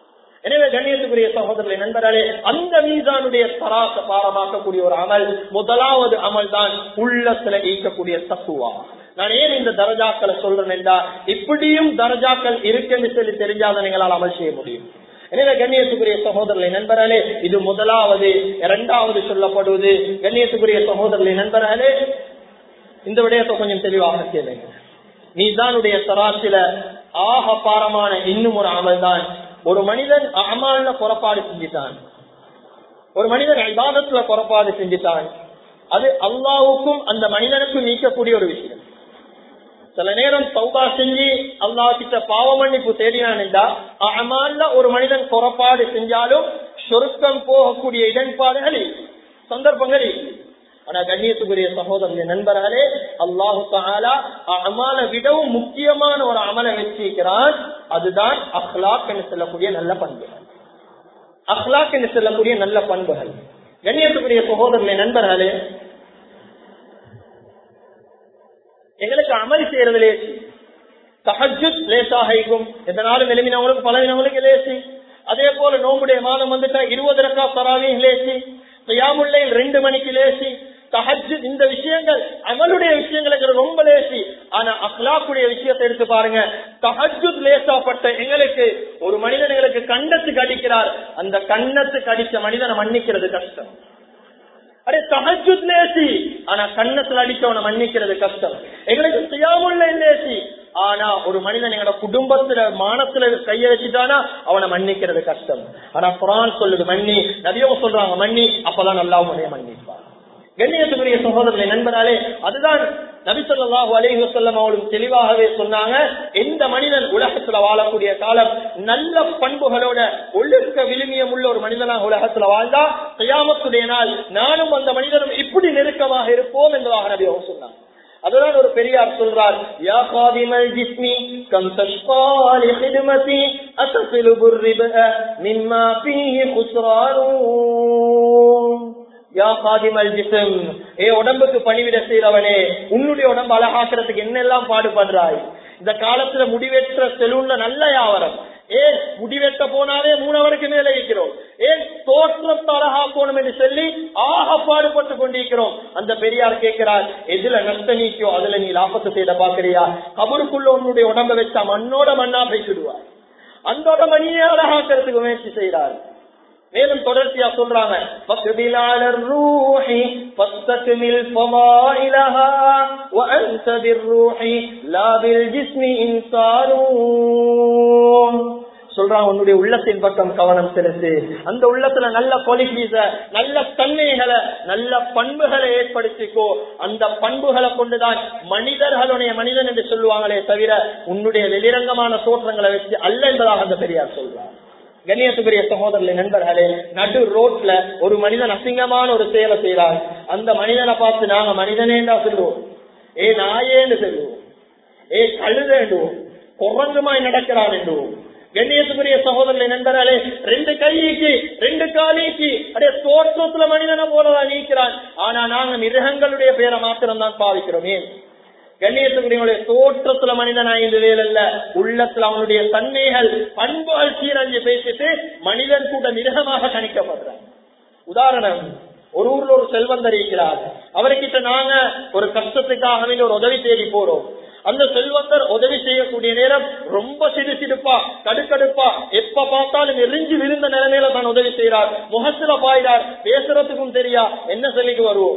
எனவே கண்ணியத்துக்குரிய சகோதரர்களை நண்பர்களே அந்த மீதானுடைய தராச பாரமாக்கக்கூடிய ஒரு அமல் முதலாவது அமல் தான் உள்ளத்துல ஈக்கக்கூடிய தக்குவா நான் ஏன் இந்த தரஜாக்களை சொல்றேன் என்றா இப்படியும் தரஜாக்கள் இருக்குன்னு சொல்லி தெரிஞ்சாத நீங்களால் அமல் செய்ய முடியும் எனவே கண்ணியத்துக்குரிய சகோதரர்களை நண்பர்களே இது முதலாவது இரண்டாவது சொல்லப்படுவது கண்ணியத்துக்குரிய சகோதரர்களை நண்பர்களே இந்த விடயத்தை கொஞ்சம் தெளிவாக கேளுங்க நீதானுடைய சராசில ஆக பாரமான இன்னும் ஒரு அமல் தான் ஒரு மனிதன் அமால புறப்பாடு செஞ்சுட்டான் ஒரு மனிதன் ஐபாதத்துல புறப்பாடு செஞ்சுட்டான் அது அல்லாவுக்கும் அந்த மனிதனுக்கும் நீக்கக்கூடிய ஒரு விஷயம் சில நேரம் சௌபா செஞ்சு அல்லா கிட்ட பாவ மன்னிப்பு தேடினான் என்றா அமால்ல ஒரு மனிதன் புறப்பாடு செஞ்சாலும் சொருக்கம் போகக்கூடிய இடன்பாடுகள் சந்தர்ப்பங்கள் ஆனா கண்ணியத்துக்குரிய சகோதரர்கள் நண்பர்களே அல்லாஹு தாலா அமல விடவும் முக்கியமான ஒரு அமலை வச்சிருக்கிறான் அதுதான் அஹ்லாக் என்று சொல்லக்கூடிய நல்ல பண்புகள் அஹ்லாக் என்று சொல்லக்கூடிய நல்ல பண்புகள் கண்ணியத்துக்குரிய சகோதரர்களே நண்பர்களே எங்களுக்கு அமல் செய்யறது லேசி தஹஜுத் லேசாக இருக்கும் எதனாலும் எழுமினவங்களுக்கு பழகினவங்களுக்கு லேசி அதே போல நோம்புடைய மாதம் வந்துட்டா இருபது ரக்கா தராவையும் லேசி செய்யாமுல்லையில் ரெண்டு மணிக்கு லேசி தஹஜ் இந்த விஷயங்கள் அமலுடைய விஷயங்களுக்கு ரொம்ப லேசி ஆனா அஹ்லாக்குடைய விஷயத்தை எடுத்து பாருங்க தஹஜுத் லேசாப்பட்ட எங்களுக்கு ஒரு மனிதன் எங்களுக்கு கண்ணத்துக்கு அடிக்கிறார் அந்த கண்ணத்துக்கு அடிச்ச மனிதனை மன்னிக்கிறது கஷ்டம் அடே தஹஜுத் லேசி ஆனா கண்ணத்துல அடிச்சவனை மன்னிக்கிறது கஷ்டம் எங்களுக்கு செய்யாமுள்ள லேசி ஆனா ஒரு மனிதன் எங்களோட குடும்பத்துல மானத்துல கைய வச்சுட்டானா அவனை மன்னிக்கிறது கஷ்டம் ஆனா குரான் சொல்லுது மன்னி நதியவும் சொல்றாங்க மன்னி அப்பதான் நல்லா உடைய மன்னிப்பான் கண்ணியத்துக்குரிய சகோதரர்களை நண்பனாலே அதுதான் நபிசல்லாஹு அலைஹி வசல்லம் அவளும் தெளிவாகவே சொன்னாங்க எந்த மனிதன் உலகத்துல வாழக்கூடிய காலம் நல்ல பண்புகளோட ஒழுக்க விழுமியம் உள்ள ஒரு மனிதனாக உலகத்துல வாழ்ந்தா கையாமத்துடைய நாள் நானும் அந்த மனிதனும் இப்படி நெருக்கமாக இருப்போம் என்பதாக நபி அவங்க சொன்னாங்க அதுதான் ஒரு பெரியார் சொல்றார் யா காதிமல் ஜிஸ்மி கம் தஷ்பாலி ஹிதுமதி அத்தசிலு புர்ரிப மிம்மா ஃபீஹி குஸ்ரானூன் யா காதிமல் ஜிஸ்ம் ஏ உடம்புக்கு பணிவிட செய்யறவனே உன்னுடைய உடம்பு அழகாக்குறதுக்கு என்னெல்லாம் பாடுபடுறாய் இந்த காலத்துல முடிவெற்ற செலூன்ல நல்ல வியாபாரம் ஏன் முடிவெட்ட போனாலே மூணவருக்கு மேல இருக்கிறோம் ஏன் தோற்றத்தை அழகாக்கணும் என்று சொல்லி ஆக பாடுபட்டு கொண்டிருக்கிறோம் அந்த பெரியார் கேட்கிறார் எதுல நஷ்ட நீக்கோ அதுல நீ லாபத்தை செய்த பாக்குறியா கபருக்குள்ள உன்னுடைய உடம்ப வச்சா மண்ணோட மண்ணா பேசிடுவார் அந்த மணியை அழகாக்கிறதுக்கு முயற்சி செய்கிறார் மேலும் தொடர்ச்சியா சொல்றாங்க சொல்றான் உன்னுடைய உள்ளத்தின் பக்கம் கவனம் செலுத்து அந்த உள்ளத்துல நல்ல குவாலிட்டிஸ நல்ல தன்மைகளை நல்ல பண்புகளை ஏற்படுத்திக்கோ அந்த பண்புகளை கொண்டுதான் மனிதர்களுடைய மனிதன் என்று சொல்லுவாங்களே தவிர உன்னுடைய வெளிரங்கமான தோற்றங்களை வச்சு அல்ல என்பதாக அந்த பெரியார் சொல்றார் கண்ணியத்துக்குரிய சகோதரர்களே நண்பர்களே நடு ரோட்ல ஒரு மனிதன் அசிங்கமான ஒரு செயலை செய்யறார் அந்த மனிதனை பார்த்து நாங்க மனிதனேண்டா சொல்லுவோம் ஏ நாயேன்னு சொல்லுவோம் ஏ கழுதேண்டுவோம் குரங்குமாய் நடக்கிறான் என்றுவோம் கண்ணியத்துக்குரிய சகோதரர்களை நண்பர்களே ரெண்டு கைக்கு ரெண்டு காலிக்கு அப்படியே தோற்றத்துல மனிதனை போலதான் நீக்கிறான் ஆனா நாங்க மிருகங்களுடைய பேரை மாத்திரம் தான் பாவிக்கிறோம் ஏன் கண்ணியத்துக்குரிய தோற்றத்துல மனிதனாயிருந்தவேல் அல்ல உள்ளத்துல அவனுடைய தன்மைகள் பண்புகள் சீரஞ்சு பேசிட்டு மனிதன் கூட மிருகமாக கணிக்கப்படுறான் உதாரணம் ஒரு ஊர்ல ஒரு செல்வந்தர் இருக்கிறார் அவர்கிட்ட நாங்க ஒரு கஷ்டத்துக்காக வேண்டிய ஒரு உதவி தேடி போறோம் அந்த செல்வந்தர் உதவி செய்யக்கூடிய நேரம் ரொம்ப சிடு சிடுப்பா கடுக்கடுப்பா எப்ப பார்த்தாலும் எரிஞ்சு விழுந்த நிலைமையில தான் உதவி செய்யறார் முகத்துல பாயிறார் பேசுறதுக்கும் தெரியா என்ன சொல்லிக்கு வருவோம்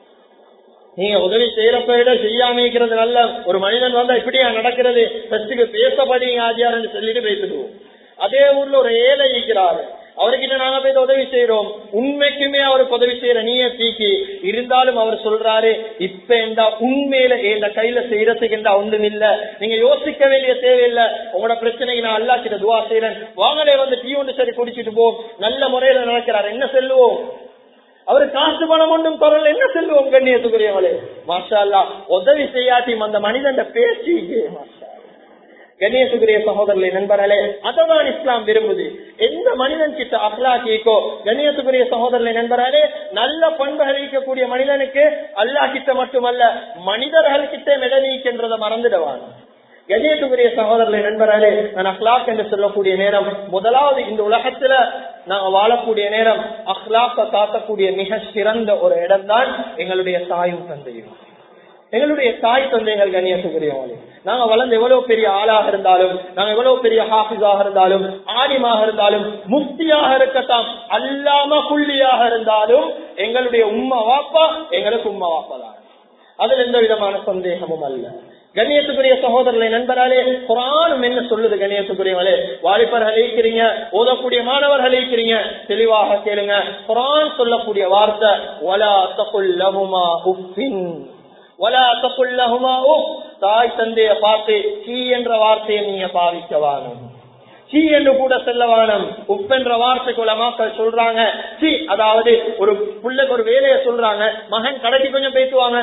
நீங்க உதவி செய்யறப்ப விட செய்யாம இருக்கிறது நல்ல ஒரு மனிதன் வந்தா இப்படியா நடக்கிறது சத்துக்கு பேசப்படிங்க ஆஜியார்னு சொல்லிட்டு பேசிடுவோம் அதே ஊர்ல ஒரு ஏழை இருக்கிறார் அவர்கிட்ட நாங்க போய் உதவி செய்யறோம் உண்மைக்குமே அவருக்கு உதவி செய்யற நீய தீக்கி இருந்தாலும் அவர் சொல்றாரு இப்ப எந்த உண்மையில இந்த கையில செய்யறதுக்கு எந்த ஒன்றும் இல்ல நீங்க யோசிக்க வேண்டிய தேவையில்லை உங்களோட பிரச்சனைக்கு நான் அல்லா கிட்ட துவா செய்யறேன் வாங்கலே வந்து டீ ஒன்று சரி குடிச்சிட்டு போ நல்ல முறையில நடக்கிறார் என்ன செல்லுவோம் அவரு காசு பணம் ஒன்றும் தொடரல என்ன செல்லுவோம் கண்ணியத்துக்குரியவளே மாஷா அல்லா உதவி செய்யாட்டியும் அந்த மனிதன் பேச்சு மாஷா கணேசுக்குரிய சகோதரர்களை நண்பர்களே அததான் இஸ்லாம் விரும்புது எந்த மனிதன் கிட்ட அஹ்லாக்கிக்கோ கணேசுக்குரிய சகோதரர்களை நண்பர்களே நல்ல பண்புகள் இருக்கக்கூடிய மனிதனுக்கு அல்லாஹ் கிட்ட மட்டுமல்ல மனிதர்கள் கிட்ட மெடநீக்கின்றதை மறந்துடுவான் கஜேட்டுக்குரிய சகோதரர்களை நண்பர்களே நான் அஹ்லாக் என்று சொல்லக்கூடிய நேரம் முதலாவது இந்த உலகத்துல நாங்க வாழக்கூடிய நேரம் அஹ்லாக்க காக்கக்கூடிய மிக சிறந்த ஒரு இடம்தான் எங்களுடைய தாயும் தந்தையும் எங்களுடைய தாய் தந்தைகள் கண்ணியத்துக்குரியவங்களே நாங்க வளர்ந்து எவ்வளவு பெரிய ஆளாக இருந்தாலும் நாங்க எவ்வளவு பெரிய ஹாஃபிஸாக இருந்தாலும் ஆலிமாக இருந்தாலும் முக்தியாக இருக்கட்டும் அல்லாம புள்ளியாக இருந்தாலும் எங்களுடைய உம்மா வாப்பா எங்களுக்கு உம்மா வாப்பா தான் அதுல எந்த விதமான சந்தேகமும் அல்ல கண்ணியத்துக்குரிய சகோதரர்களை நண்பராலே குரானும் என்ன சொல்லுது கண்ணியத்துக்குரியவங்களே வாலிபர்கள் இருக்கிறீங்க ஓதக்கூடிய மாணவர்கள் இருக்கிறீங்க தெளிவாக கேளுங்க குரான் சொல்லக்கூடிய வார்த்தை வலா தகுல்லஹுமா உஃபின் வலா தகுல்லஹுமா உஃப் தாய் தந்தைய பார்த்து கீ என்ற வார்த்தையை நீங்க பாவிக்க வாணும் சி என்று கூட செல்ல வானம் உப்பென்ற வார்த்தைக்கு உலமாக்கள் சொல்றாங்க சி அதாவது ஒரு பிள்ளைக்கு ஒரு வேலையை சொல்றாங்க மகன் கடைக்கு கொஞ்சம் பேசுவாங்க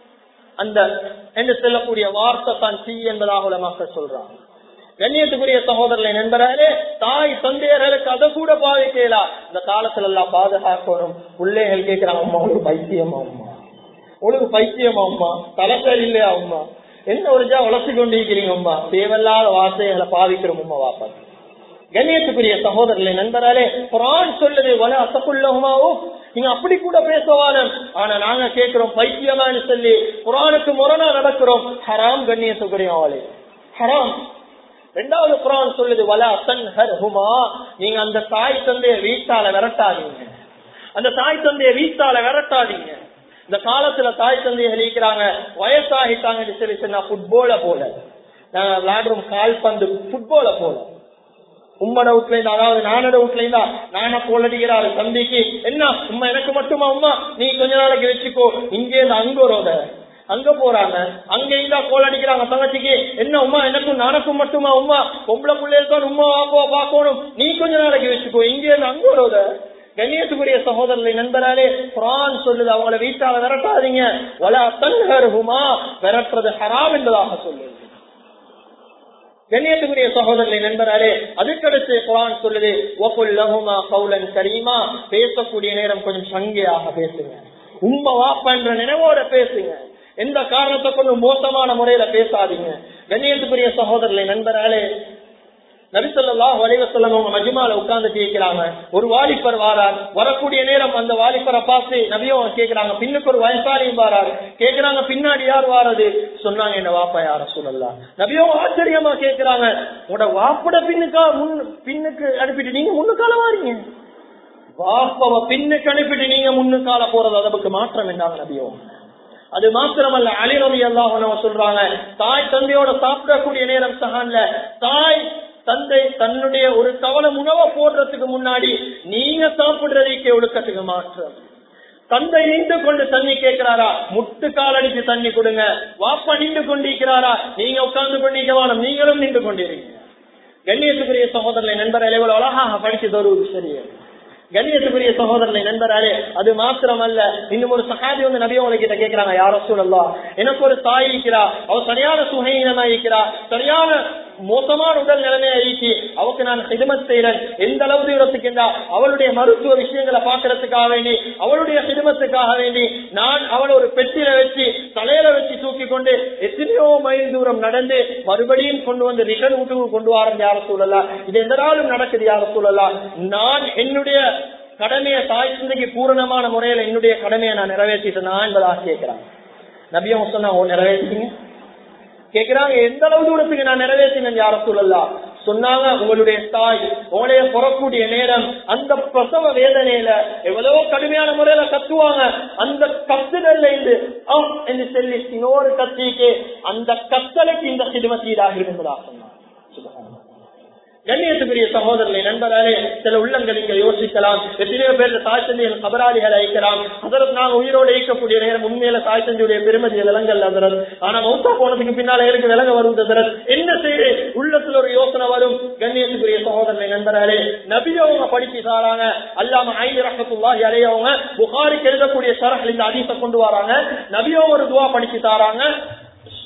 அந்த என்று செல்லக்கூடிய வார்த்தை தான் சி என்பதாக உலமாக்கள் சொல்றாங்க கண்ணியத்துக்குரிய சகோதரர்களை நண்பர்களே தாய் தந்தையர்களுக்கு அதை கூட பாதிக்கலாம் இந்த காலத்துல எல்லாம் பாதுகாக்கணும் பிள்ளைகள் கேட்கிறாங்க அம்மா உங்களுக்கு பைத்தியமா அம்மா உங்களுக்கு பைத்தியமா அம்மா தலைசல் இல்லையா அம்மா என்ன ஒரு ஜா வளர்ச்சி கொண்டிருக்கிறீங்க அம்மா தேவையில்லாத வார்த்தைகளை பாதிக்கிறோம் அம்மா வாப்பா கண்ணியத்துக்குரிய சகோதரர்களை நண்பராலே குரான் சொல்லுது வல அசக்குள்ளமாவோ நீங்க அப்படி கூட பேசவானம் ஆனா நாங்க கேட்கிறோம் பைத்தியமான்னு சொல்லி குரானுக்கு முரணா நடக்கிறோம் ஹராம் கண்ணியத்துக்குரிய ஆளு ஹராம் ரெண்டாவது குரான் சொல்லுது வல அசன் ஹர் ஹுமா நீங்க அந்த தாய் தந்தைய வீட்டால விரட்டாதீங்க அந்த தாய் தந்தைய வீட்டால விரட்டாதீங்க இந்த காலத்துல தாய் தந்தைய இருக்கிறாங்க வயசாகிட்டாங்கன்னு சொல்லி சொன்னா புட்போல போல நாங்க விளையாடுறோம் கால்பந்து புட்போல போல உம்மட வீட்டுல இருந்தா அதாவது நானோட வீட்டுல இருந்தா நான கோல் அடிக்கிறாரு தம்பிக்கு என்ன உம்மா எனக்கு மட்டுமா உம்மா நீ கொஞ்ச நாளைக்கு வச்சுக்கோ இங்கே இருந்து அங்க வரோத அங்க போறாங்க அங்க இருந்தா கோல் அடிக்கிறாங்க தங்கச்சிக்கு என்ன உமா எனக்கும் நானக்கும் மட்டுமா உமா பொம்பளை பிள்ளைகள் தான் உமா வாப்பா பாக்கணும் நீ கொஞ்ச நாளைக்கு வச்சுக்கோ இங்கே இருந்து அங்க வரோத கண்ணியத்துக்குரிய சகோதரர்களை நண்பராலே குரான் சொல்லுது அவங்கள வீட்டால விரட்டாதீங்க வல தன்ஹர்ஹுமா விரட்டுறது ஹராம் என்பதாக சொல்லுது கண்ணியத்துக்குரிய சகோதரர்களை நண்பராலே அதுக்கடுத்து குரான் சொல்லுது ஒகுல்லஹுமா கவுலன் கரீமா பேசக்கூடிய நேரம் கொஞ்சம் சங்கையாக பேசுங்க உண்மை வாப்பன்ற நினைவோட பேசுங்க எந்த காரணத்தை கொண்டு மோசமான முறையில பேசாதீங்க கண்ணியத்துக்குரிய சகோதரர்களை நண்பராலே நபிசல்லா வலைவசல்லம் அவங்க மஜிமால உட்கார்ந்து கேட்கிறாங்க ஒரு வாலிபர் வாரார் வரக்கூடிய நேரம் அந்த வாலிபரை பார்த்து நபியும் கேட்கிறாங்க பின்னுக்கு ஒரு வயசாரியும் வாராரு கேட்கிறாங்க பின்னாடி யார் வாரது சொன்னாங்க என்ன வாப்பா யார சொல்லலாம் நபியும் ஆச்சரியமா கேட்கிறாங்க உட வாப்பட பின்னுக்கா முன் பின்னுக்கு அனுப்பிட்டு நீங்க முன்னுக்கால வாரீங்க வாப்பவ பின்னுக்கு அனுப்பிட்டு நீங்க முன்னுக்கால போறது அதற்கு மாற்றம் என்றாங்க நபியும் அது மாத்திரமல்ல அலிரவி அல்லாஹ் சொல்றாங்க தாய் தந்தையோட சாப்பிடக்கூடிய நேரம் சகான்ல தாய் தந்தை தன்னுடைய ஒரு கவலம் உணவை போடுறதுக்கு முன்னாடி நீங்க சாப்பிடுறதுக்கு ஒழுக்கத்துக்கு மாற்றம் தந்தை நின்று கொண்டு தண்ணி கேட்கிறாரா முட்டு கால் அடிச்சு தண்ணி கொடுங்க வாப்பா நின்று கொண்டிருக்கிறாரா நீங்க உட்கார்ந்து கொண்டிருக்கவானம் நீங்களும் நின்று கொண்டிருக்கீங்க கண்ணியத்துக்குரிய சகோதரனை நண்பர் எவ்வளவு அழகாக படிச்சது ஒரு விஷயம் கண்ணியத்துக்குரிய சகோதரனை நண்பராலே அது மாத்திரமல்ல இன்னும் ஒரு சகாதி வந்து நபியவங்களை கிட்ட கேட்கிறாங்க யாரோ சூழல்லா எனக்கு ஒரு தாய் இருக்கிறா அவ சரியான சுகையினமா இருக்கிறா சரியான மோசமான உடல் நிலைமையா இருக்கி அவக்கு நான் சிதுமத் செய்யறேன் எந்த அளவு தூரத்துக்கு என்றா அவளுடைய மருத்துவ விஷயங்களை பாக்குறதுக்காக வேண்டி அவளுடைய சிதுமத்துக்காக வேண்டி நான் அவளை ஒரு பெட்டியில வச்சு தலையில வச்சு தூக்கி கொண்டு எத்தனையோ மைல் தூரம் நடந்து மறுபடியும் கொண்டு வந்து ரிட்டர்ன் வீட்டுக்கு கொண்டு வரேன் யார சூழலா இது எந்த நாளும் நடக்குது யார சூழலா நான் என்னுடைய கடமையை தாய் சிந்தைக்கு பூரணமான முறையில என்னுடைய கடமையை நான் நிறைவேற்றிட்டேனா என்பதாக கேட்கிறேன் நபியம் சொன்னா ஓ நிறைவேற்றிங்க கேக்குறாங்க எந்த அளவு தூரத்துக்கு நான் நிறைவேற்றினேன் யார சொல்லலாம் சொன்னாங்க உங்களுடைய தாய் உங்களைய புறக்கூடிய நேரம் அந்த பிரசவ வேதனையில எவ்வளவோ கடுமையான முறையில கத்துவாங்க அந்த கத்துதல்ல இருந்து என்று சொல்லி இன்னொரு கத்திக்கு அந்த கத்தலுக்கு இந்த சிறுமத்தீடாக இருந்ததா சொன்னாங்க கண்ணியத்துக்குரிய சகோதரனை நண்பராலே சில உள்ளங்கள் இங்க யோசிக்கலாம் எத்தனையோ பேர் தாய் தந்தையின் கபராளிகள் அழைக்கலாம் அதற்கு நாங்க உயிரோடு இயக்கக்கூடிய நேரம் உண்மையில தாய் தந்தையுடைய பெருமதி விலங்கல் அதரல் ஆனா மௌத்தா போனதுக்கு பின்னால எனக்கு விலங்க வரும் தரல் என்ன செய்து உள்ளத்துல ஒரு யோசனை வரும் கண்ணியத்துக்குரிய சகோதரனை நண்பராலே நபியவங்க படிச்சு தாராங்க அல்லாம ஐந்து ரகத்துல்லா இறையவங்க புகாரிக்கு எழுதக்கூடிய சரகள் இந்த அதிச கொண்டு வராங்க நபியவங்க ஒரு துவா படிச்சு தாராங்க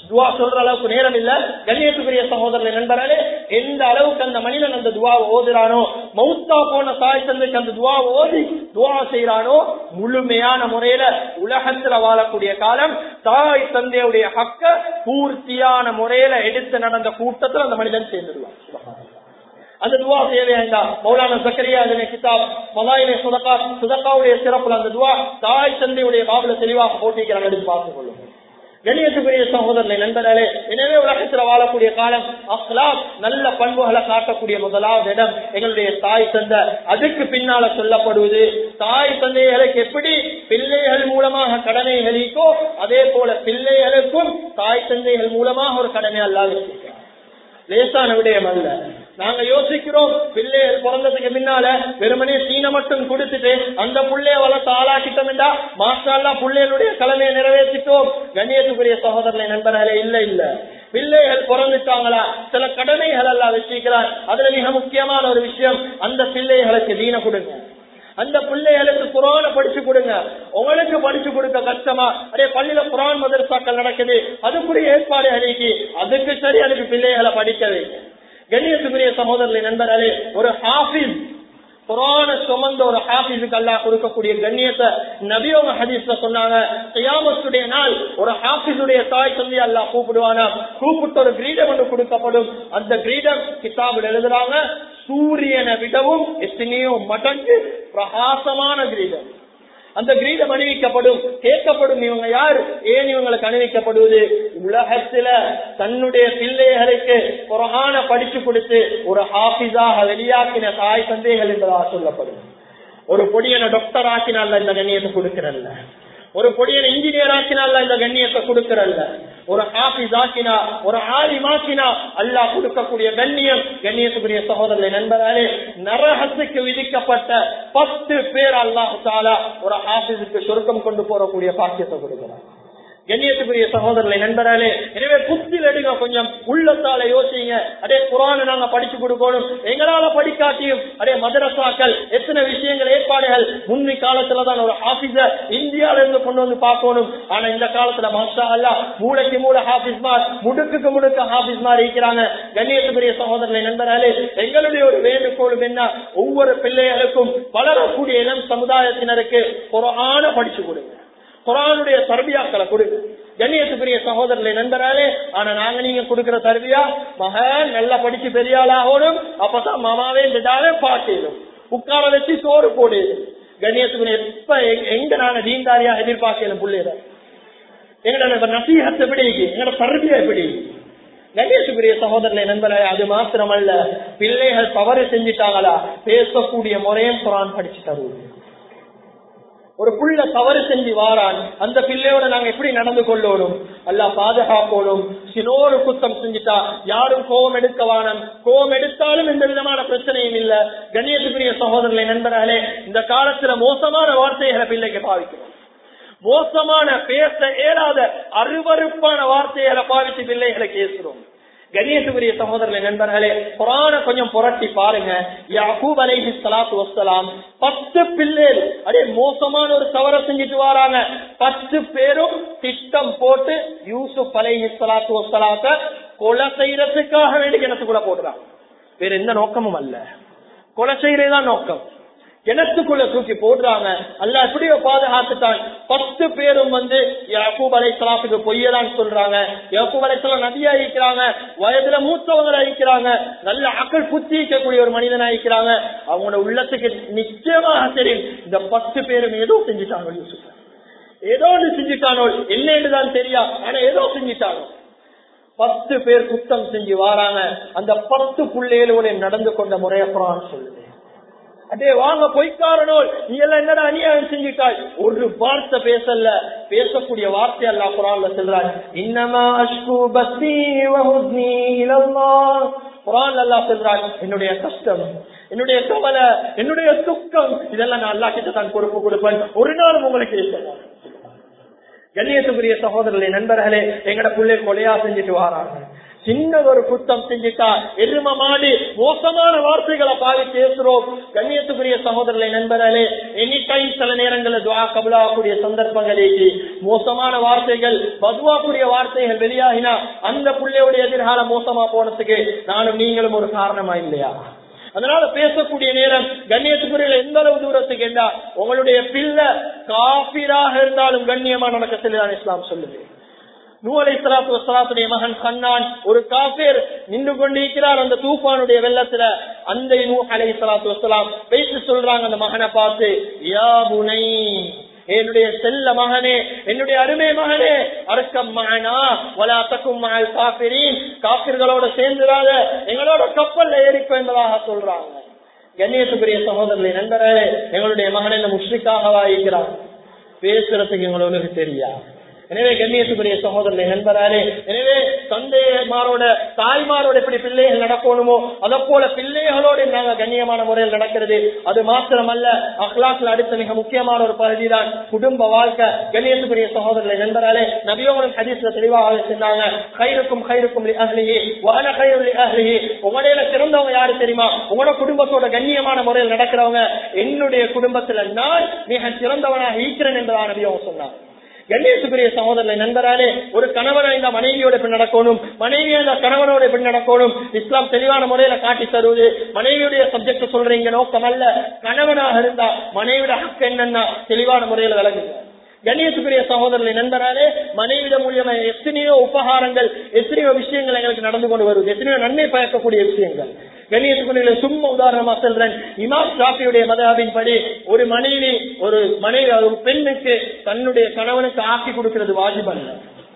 துவா சொல்ற அளவுக்கு நேரம் இல்ல கண்ணியத்துக்குரிய சகோதரர்களை நண்பர்களே எந்த அளவுக்கு அந்த மனிதன் அந்த துவாவை ஓதுறானோ மௌத்தா போன தாய் தந்தைக்கு அந்த துவாவை ஓதி துவா செய்யறானோ முழுமையான முறையில உலகத்துல வாழக்கூடிய காலம் தாய் தந்தையுடைய ஹக்க பூர்த்தியான முறையில எடுத்து நடந்த கூட்டத்தில் அந்த மனிதன் சேர்ந்துடுவான் அந்த துவா தேவையா மௌலானா சக்கரியா அதனை கிதாப் மலாயிலே சுதக்கா சுதக்காவுடைய சிறப்புல அந்த துவா தாய் தந்தையுடைய பாபுல தெளிவாக போட்டிக்கிறாங்க எடுத்து பார்த்துக் கொள்ளும் கணியத்துக்குரிய சகோதரனை நண்பர்களே எனவே உலகத்துல வாழக்கூடிய காலம் அஸ்லாம் நல்ல பண்புகளை காட்டக்கூடிய முதலாவது இடம் எங்களுடைய தாய் தந்தை அதுக்கு பின்னால சொல்லப்படுவது தாய் தந்தைகளுக்கு எப்படி பிள்ளைகள் மூலமாக கடனை அளிக்கோ அதே போல பிள்ளைகளுக்கும் தாய் தந்தைகள் மூலமாக ஒரு கடனை அல்லாது வச்சிருக்கிறார் லேசான விடயம் அல்ல நாங்க யோசிக்கிறோம் பிள்ளைகள் பிறந்ததுக்கு பின்னால வெறுமனே சீனை மட்டும் கொடுத்துட்டு அந்த புள்ளைய வளர்த்து ஆளாக்கிட்டோம்டா மாஸ்டர்லா பிள்ளைகளுடைய கடமையை நிறைவேற்றிட்டோம் கண்ணியத்துக்குரிய சகோதரனை நண்பர்களே இல்ல இல்ல பிள்ளைகள் பிறந்துட்டாங்களா சில கடமைகள் எல்லாம் வச்சிருக்கிறார் அதுல மிக முக்கியமான ஒரு விஷயம் அந்த பிள்ளைகளுக்கு தீன கொடுங்க அந்த பிள்ளைகளுக்கு குரான படிச்சு கொடுங்க உங்களுக்கு படிச்சு கொடுக்க கஷ்டமா அதே பள்ளியில குரான் மதரசாக்கள் நடக்குது அதுக்குரிய ஏற்பாடு அன்னைக்கு அதுக்கு சரி அதுக்கு பிள்ளைகளை படிக்க வைங்க கண்ணியத்துக்குரிய சகோதரர்களை நண்பர்களே ஒரு ஹாஃபிஸ் குரான சுமந்த ஒரு ஹாஃபிஸுக்கு அல்லாஹ் கொடுக்கக்கூடிய கண்ணியத்தை நபியோக ஹதீஸ்ல சொன்னாங்க கியாமத்துடைய நாள் ஒரு ஹாஃபிஸுடைய தாய் தந்தை அல்லாஹ் கூப்பிடுவானா கூப்பிட்டு ஒரு கிரீடம் ஒன்று கொடுக்கப்படும் அந்த கிரீடம் கிதாபில் எழுதுறாங்க சூரியனை விடவும் எத்தனையோ மடங்கு பிரகாசமான கிரீடம் அந்த கிரீடம் அணிவிக்கப்படும் கேட்கப்படும் இவங்க யார் ஏன் இவங்களுக்கு அணிவிக்கப்படுவது உலகத்துல தன்னுடைய பிள்ளைகளுக்கு குரான படிச்சு கொடுத்து ஒரு ஹாபிஸாக வெளியாக்கின தாய் தந்தைகள் என்பதாக சொல்லப்படும் ஒரு பொடியனை டாக்டர் ஆக்கினால இந்த கண்ணியத்தை கொடுக்கிறல்ல ஒரு பொடியனை இன்ஜினியர் ஆக்கினால இந்த கண்ணியத்தை கொடுக்கிறல்ல ஒரு ஹாபிஸ் ஆக்கினா ஒரு ஆலிமாக்கினா அல்லாஹ் கொடுக்கக்கூடிய கண்ணியம் கண்ணியத்துக்குரிய சகோதரர்களை நண்பராலே நரகத்துக்கு விதிக்கப்பட்ட பத்து பேர் அல்லாஹு தாலா ஒரு ஹாபிஸுக்கு சுருக்கம் கொண்டு போறக்கூடிய பாக்கியத்தை கொடுக்கிறார் கண்ணியத்துக்குரிய சகோதரர்களை நண்பராலே எனவே புத்தில் எடுங்க கொஞ்சம் உள்ளத்தால யோசிங்க அதே குரான நாங்க படிச்சு கொடுக்கணும் எங்களால படிக்காட்டியும் அதே மதரசாக்கள் எத்தனை விஷயங்கள் ஏற்பாடுகள் முன்னி காலத்துலதான் ஒரு ஆபீஸ இந்தியால இருந்து கொண்டு வந்து பார்க்கணும் ஆனா இந்த காலத்துல மாஷா அல்லா மூளைக்கு மூளை ஹாபிஸ் மார் முடுக்குக்கு முடுக்க ஹாபிஸ் மார் இருக்கிறாங்க கண்ணியத்துக்குரிய சகோதரர்களை நண்பராலே எங்களுடைய ஒரு வேண்டுகோளும் என்ன ஒவ்வொரு பிள்ளைகளுக்கும் வளரக்கூடிய இளம் சமுதாயத்தினருக்கு குரான படிச்சு கொடுங்க குரானுடைய தர்பியாக்களை கொடுங்க கண்ணியத்துக்குரிய சகோதரர்களை நண்பராலே ஆனா நாங்க நீங்க கொடுக்கிற தர்பியா மகன் நல்லா படிச்சு பெரிய ஆளாகணும் அப்பதான் மாமாவே இந்த பாட்டிடும் உட்கார வச்சு சோறு போடு கண்ணியத்துக்குரிய இப்ப எங்க நாங்க தீன்தாரியா எதிர்பார்க்கணும் பிள்ளைகளை எங்களோட நசீகத்தை எப்படி எங்களோட தர்பியா எப்படி கணேசுக்குரிய சகோதரனை நண்பரே அது மாத்திரமல்ல பிள்ளைகள் தவறு செஞ்சிட்டாங்களா பேசக்கூடிய முறையும் குரான் படிச்சு தருவது ஒரு புள்ள தவறு செஞ்சு வாரான் அந்த பிள்ளையோட நாங்க எப்படி நடந்து கொள்ளணும் அல்ல பாதுகாப்போடும் சினோரு குத்தம் செஞ்சுட்டா யாரும் கோபம் எடுக்க வானம் கோபம் எடுத்தாலும் எந்த விதமான பிரச்சனையும் இல்ல கண்ணியத்துக்குரிய சகோதரர்களை நண்பர்களே இந்த காலத்துல மோசமான வார்த்தைகளை பிள்ளைக்கு பாவிக்கிறோம் மோசமான பேச இயலாத அருவறுப்பான வார்த்தைகளை பாவித்து பிள்ளைகளை பேசுறோம் கணேசுக்குரிய சகோதரர்களை நண்பர்களே குரான கொஞ்சம் புரட்டி பாருங்க யாக்கூப் அலைஹி சலாத்து வசலாம் பத்து பிள்ளைகள் அதே மோசமான ஒரு தவற செஞ்சுட்டு வராங்க பத்து பேரும் திட்டம் போட்டு யூசுப் அலைஹி சலாத்து வசலாத்த கொலை செய்யறதுக்காக வேண்டி கிணத்துக்குள்ள போடுறாங்க வேற எந்த நோக்கமும் அல்ல கொலை செய்யறதுதான் நோக்கம் கிணத்துக்குள்ள தூக்கி போடுறாங்க அல்ல எப்படியோ பாதுகாத்துட்டான் பத்து பேரும் வந்து யாக்கூப் அலை சலாத்துக்கு பொய்யதான் சொல்றாங்க யாக்கூப் அலை சலாம் நதியா இருக்கிறாங்க வயதுல மூத்தவங்களா இருக்கிறாங்க நல்ல அக்கள் புத்தி இருக்கக்கூடிய ஒரு மனிதனா இருக்கிறாங்க அவங்களோட உள்ளத்துக்கு நிச்சயமாக தெரியும் இந்த பத்து பேரும் ஏதோ செஞ்சுட்டாங்க யூசுப் ஏதோ ஒன்று செஞ்சுட்டானோ என்னன்னு தான் தெரியா ஆனா ஏதோ செஞ்சுட்டானோ பத்து பேர் குத்தம் செஞ்சு வாராங்க அந்த பத்து பிள்ளைகளோட நடந்து கொண்ட முறையப்புறான்னு சொல்லுது அதே வாங்க பொய்க்காரனோ நீ எல்லாம் என்னடா அநியாயம் செஞ்சுட்டாய் ஒரு வார்த்தை பேசல பேசக்கூடிய வார்த்தை அல்லா குரான்ல சொல்றாங்க இன்னமா அஷ்கு பஸ்தி வஹுஸ்னி இலல்லாஹ் குரான் அல்லா சொல்றாங்க என்னுடைய கஷ்டம் என்னுடைய கவலை என்னுடைய துக்கம் இதெல்லாம் நான் அல்லா கிட்ட தான் பொறுப்பு கொடுப்பேன் ஒரு நாள் உங்களுக்கு இருக்கணும் கண்ணியத்துக்குரிய சகோதரர்களே நண்பர்களே எங்கட பிள்ளை கொலையா செஞ்சுட்டு வாராங்க சின்ன ஒரு குத்தம் செஞ்சுட்டா எரும மாடி மோசமான வார்த்தைகளை பாவி பேசுறோம் கண்ணியத்துக்குரிய சகோதரர்களை நண்பர்களே எனி டைம் சில நேரங்களில் துவா கபலாகக்கூடிய சந்தர்ப்பங்களில் மோசமான வார்த்தைகள் பதுவாக்குரிய வார்த்தைகள் வெளியாகினா அந்த பிள்ளையுடைய எதிர்காலம் மோசமா போனதுக்கு நானும் நீங்களும் ஒரு காரணமா இல்லையா அதனால பேசக்கூடிய நேரம் கண்ணியத்துக்குரிய எந்த அளவு தூரத்துக்கு என்றா உங்களுடைய பிள்ளை காபிராக இருந்தாலும் கண்ணியமா நடக்க சொல்லிதான் இஸ்லாம் சொல்லுது நூலை சலாத்து வசலாத்துடைய மகன் கண்ணான் ஒரு காபேர் நின்று கொண்டிருக்கிறார் அந்த தூஃபானுடைய வெள்ளத்துல அந்த நூ அலை சலாத்து வசலாம் பேசி சொல்றாங்க அந்த மகனை பார்த்து யா புனை என்னுடைய செல்ல மகனே என்னுடைய அருமை மகனே அறுக்கம் மகனா வலா தக்கும் மகள் காப்பிரின் காப்பிர்களோட சேர்ந்துடாத எங்களோட கப்பல்ல ஏறிப்போ என்பதாக சொல்றாங்க கண்ணியத்துக்குரிய சகோதரர்களை நண்பரே எங்களுடைய மகன் என்ன முஷ்ரிக்காகவா இருக்கிறான் பேசுறதுக்கு எங்களுக்கு தெரியா எனவே கண்ணியத்துக்குரிய சகோதரனை நண்பராரே எனவே தந்தைமாரோட தாய்மாரோட எப்படி பிள்ளைகள் நடக்கணுமோ அதை போல பிள்ளைகளோடு நாங்க கண்ணியமான முறையில் நடக்கிறது அது மாத்திரமல்ல அஹ்லாக்ல அடுத்த மிக முக்கியமான ஒரு பகுதி தான் குடும்ப வாழ்க்கை கண்ணியத்துக்குரிய சகோதரனை நண்பராலே நபியோகன் ஹதீஸ்ல தெளிவாக சொன்னாங்க கயிறுக்கும் கயிறுக்கும் அஹ்லிஹி வகன கயிறு அஹ்லிஹி உங்களுடைய சிறந்தவங்க யாரு தெரியுமா உங்களோட குடும்பத்தோட கண்ணியமான முறையில் நடக்கிறவங்க என்னுடைய குடும்பத்துல நான் மிக சிறந்தவனாக இருக்கிறேன் என்றுதான் நபியோகம் சொன்னாங்க கணேசுக்குரிய சகோதரனை நண்பராலே ஒரு கணவனை இந்த மனைவியோட எப்படி நடக்கணும் மனைவியை இந்த கணவனோட எப்படி நடக்கணும் இஸ்லாம் தெளிவான முறையில காட்டி தருவது மனைவியுடைய சப்ஜெக்ட் சொல்றீங்க நோக்கம் அல்ல கணவனாக இருந்தா மனைவியோட ஹக்கு என்னன்னா தெளிவான முறையில விளங்குங்க கண்ணியத்துக்குரிய சகோதரனை நண்பராலே மனைவிட மூலியமா எத்தனையோ உபகாரங்கள் எத்தனையோ விஷயங்கள் எங்களுக்கு நடந்து கொண்டு வருது எத்தனையோ நன்மை பயக்கக்கூடிய விஷயங்கள் கண்ணியத்துக்குரிய சும்மா உதாரணமா சொல்றேன் இமாம் ஷாஃபியுடைய மதாபின் படி ஒரு மனைவி ஒரு மனைவி ஒரு பெண்ணுக்கு தன்னுடைய கணவனுக்கு ஆக்கி கொடுக்கிறது வாஜிபல்ல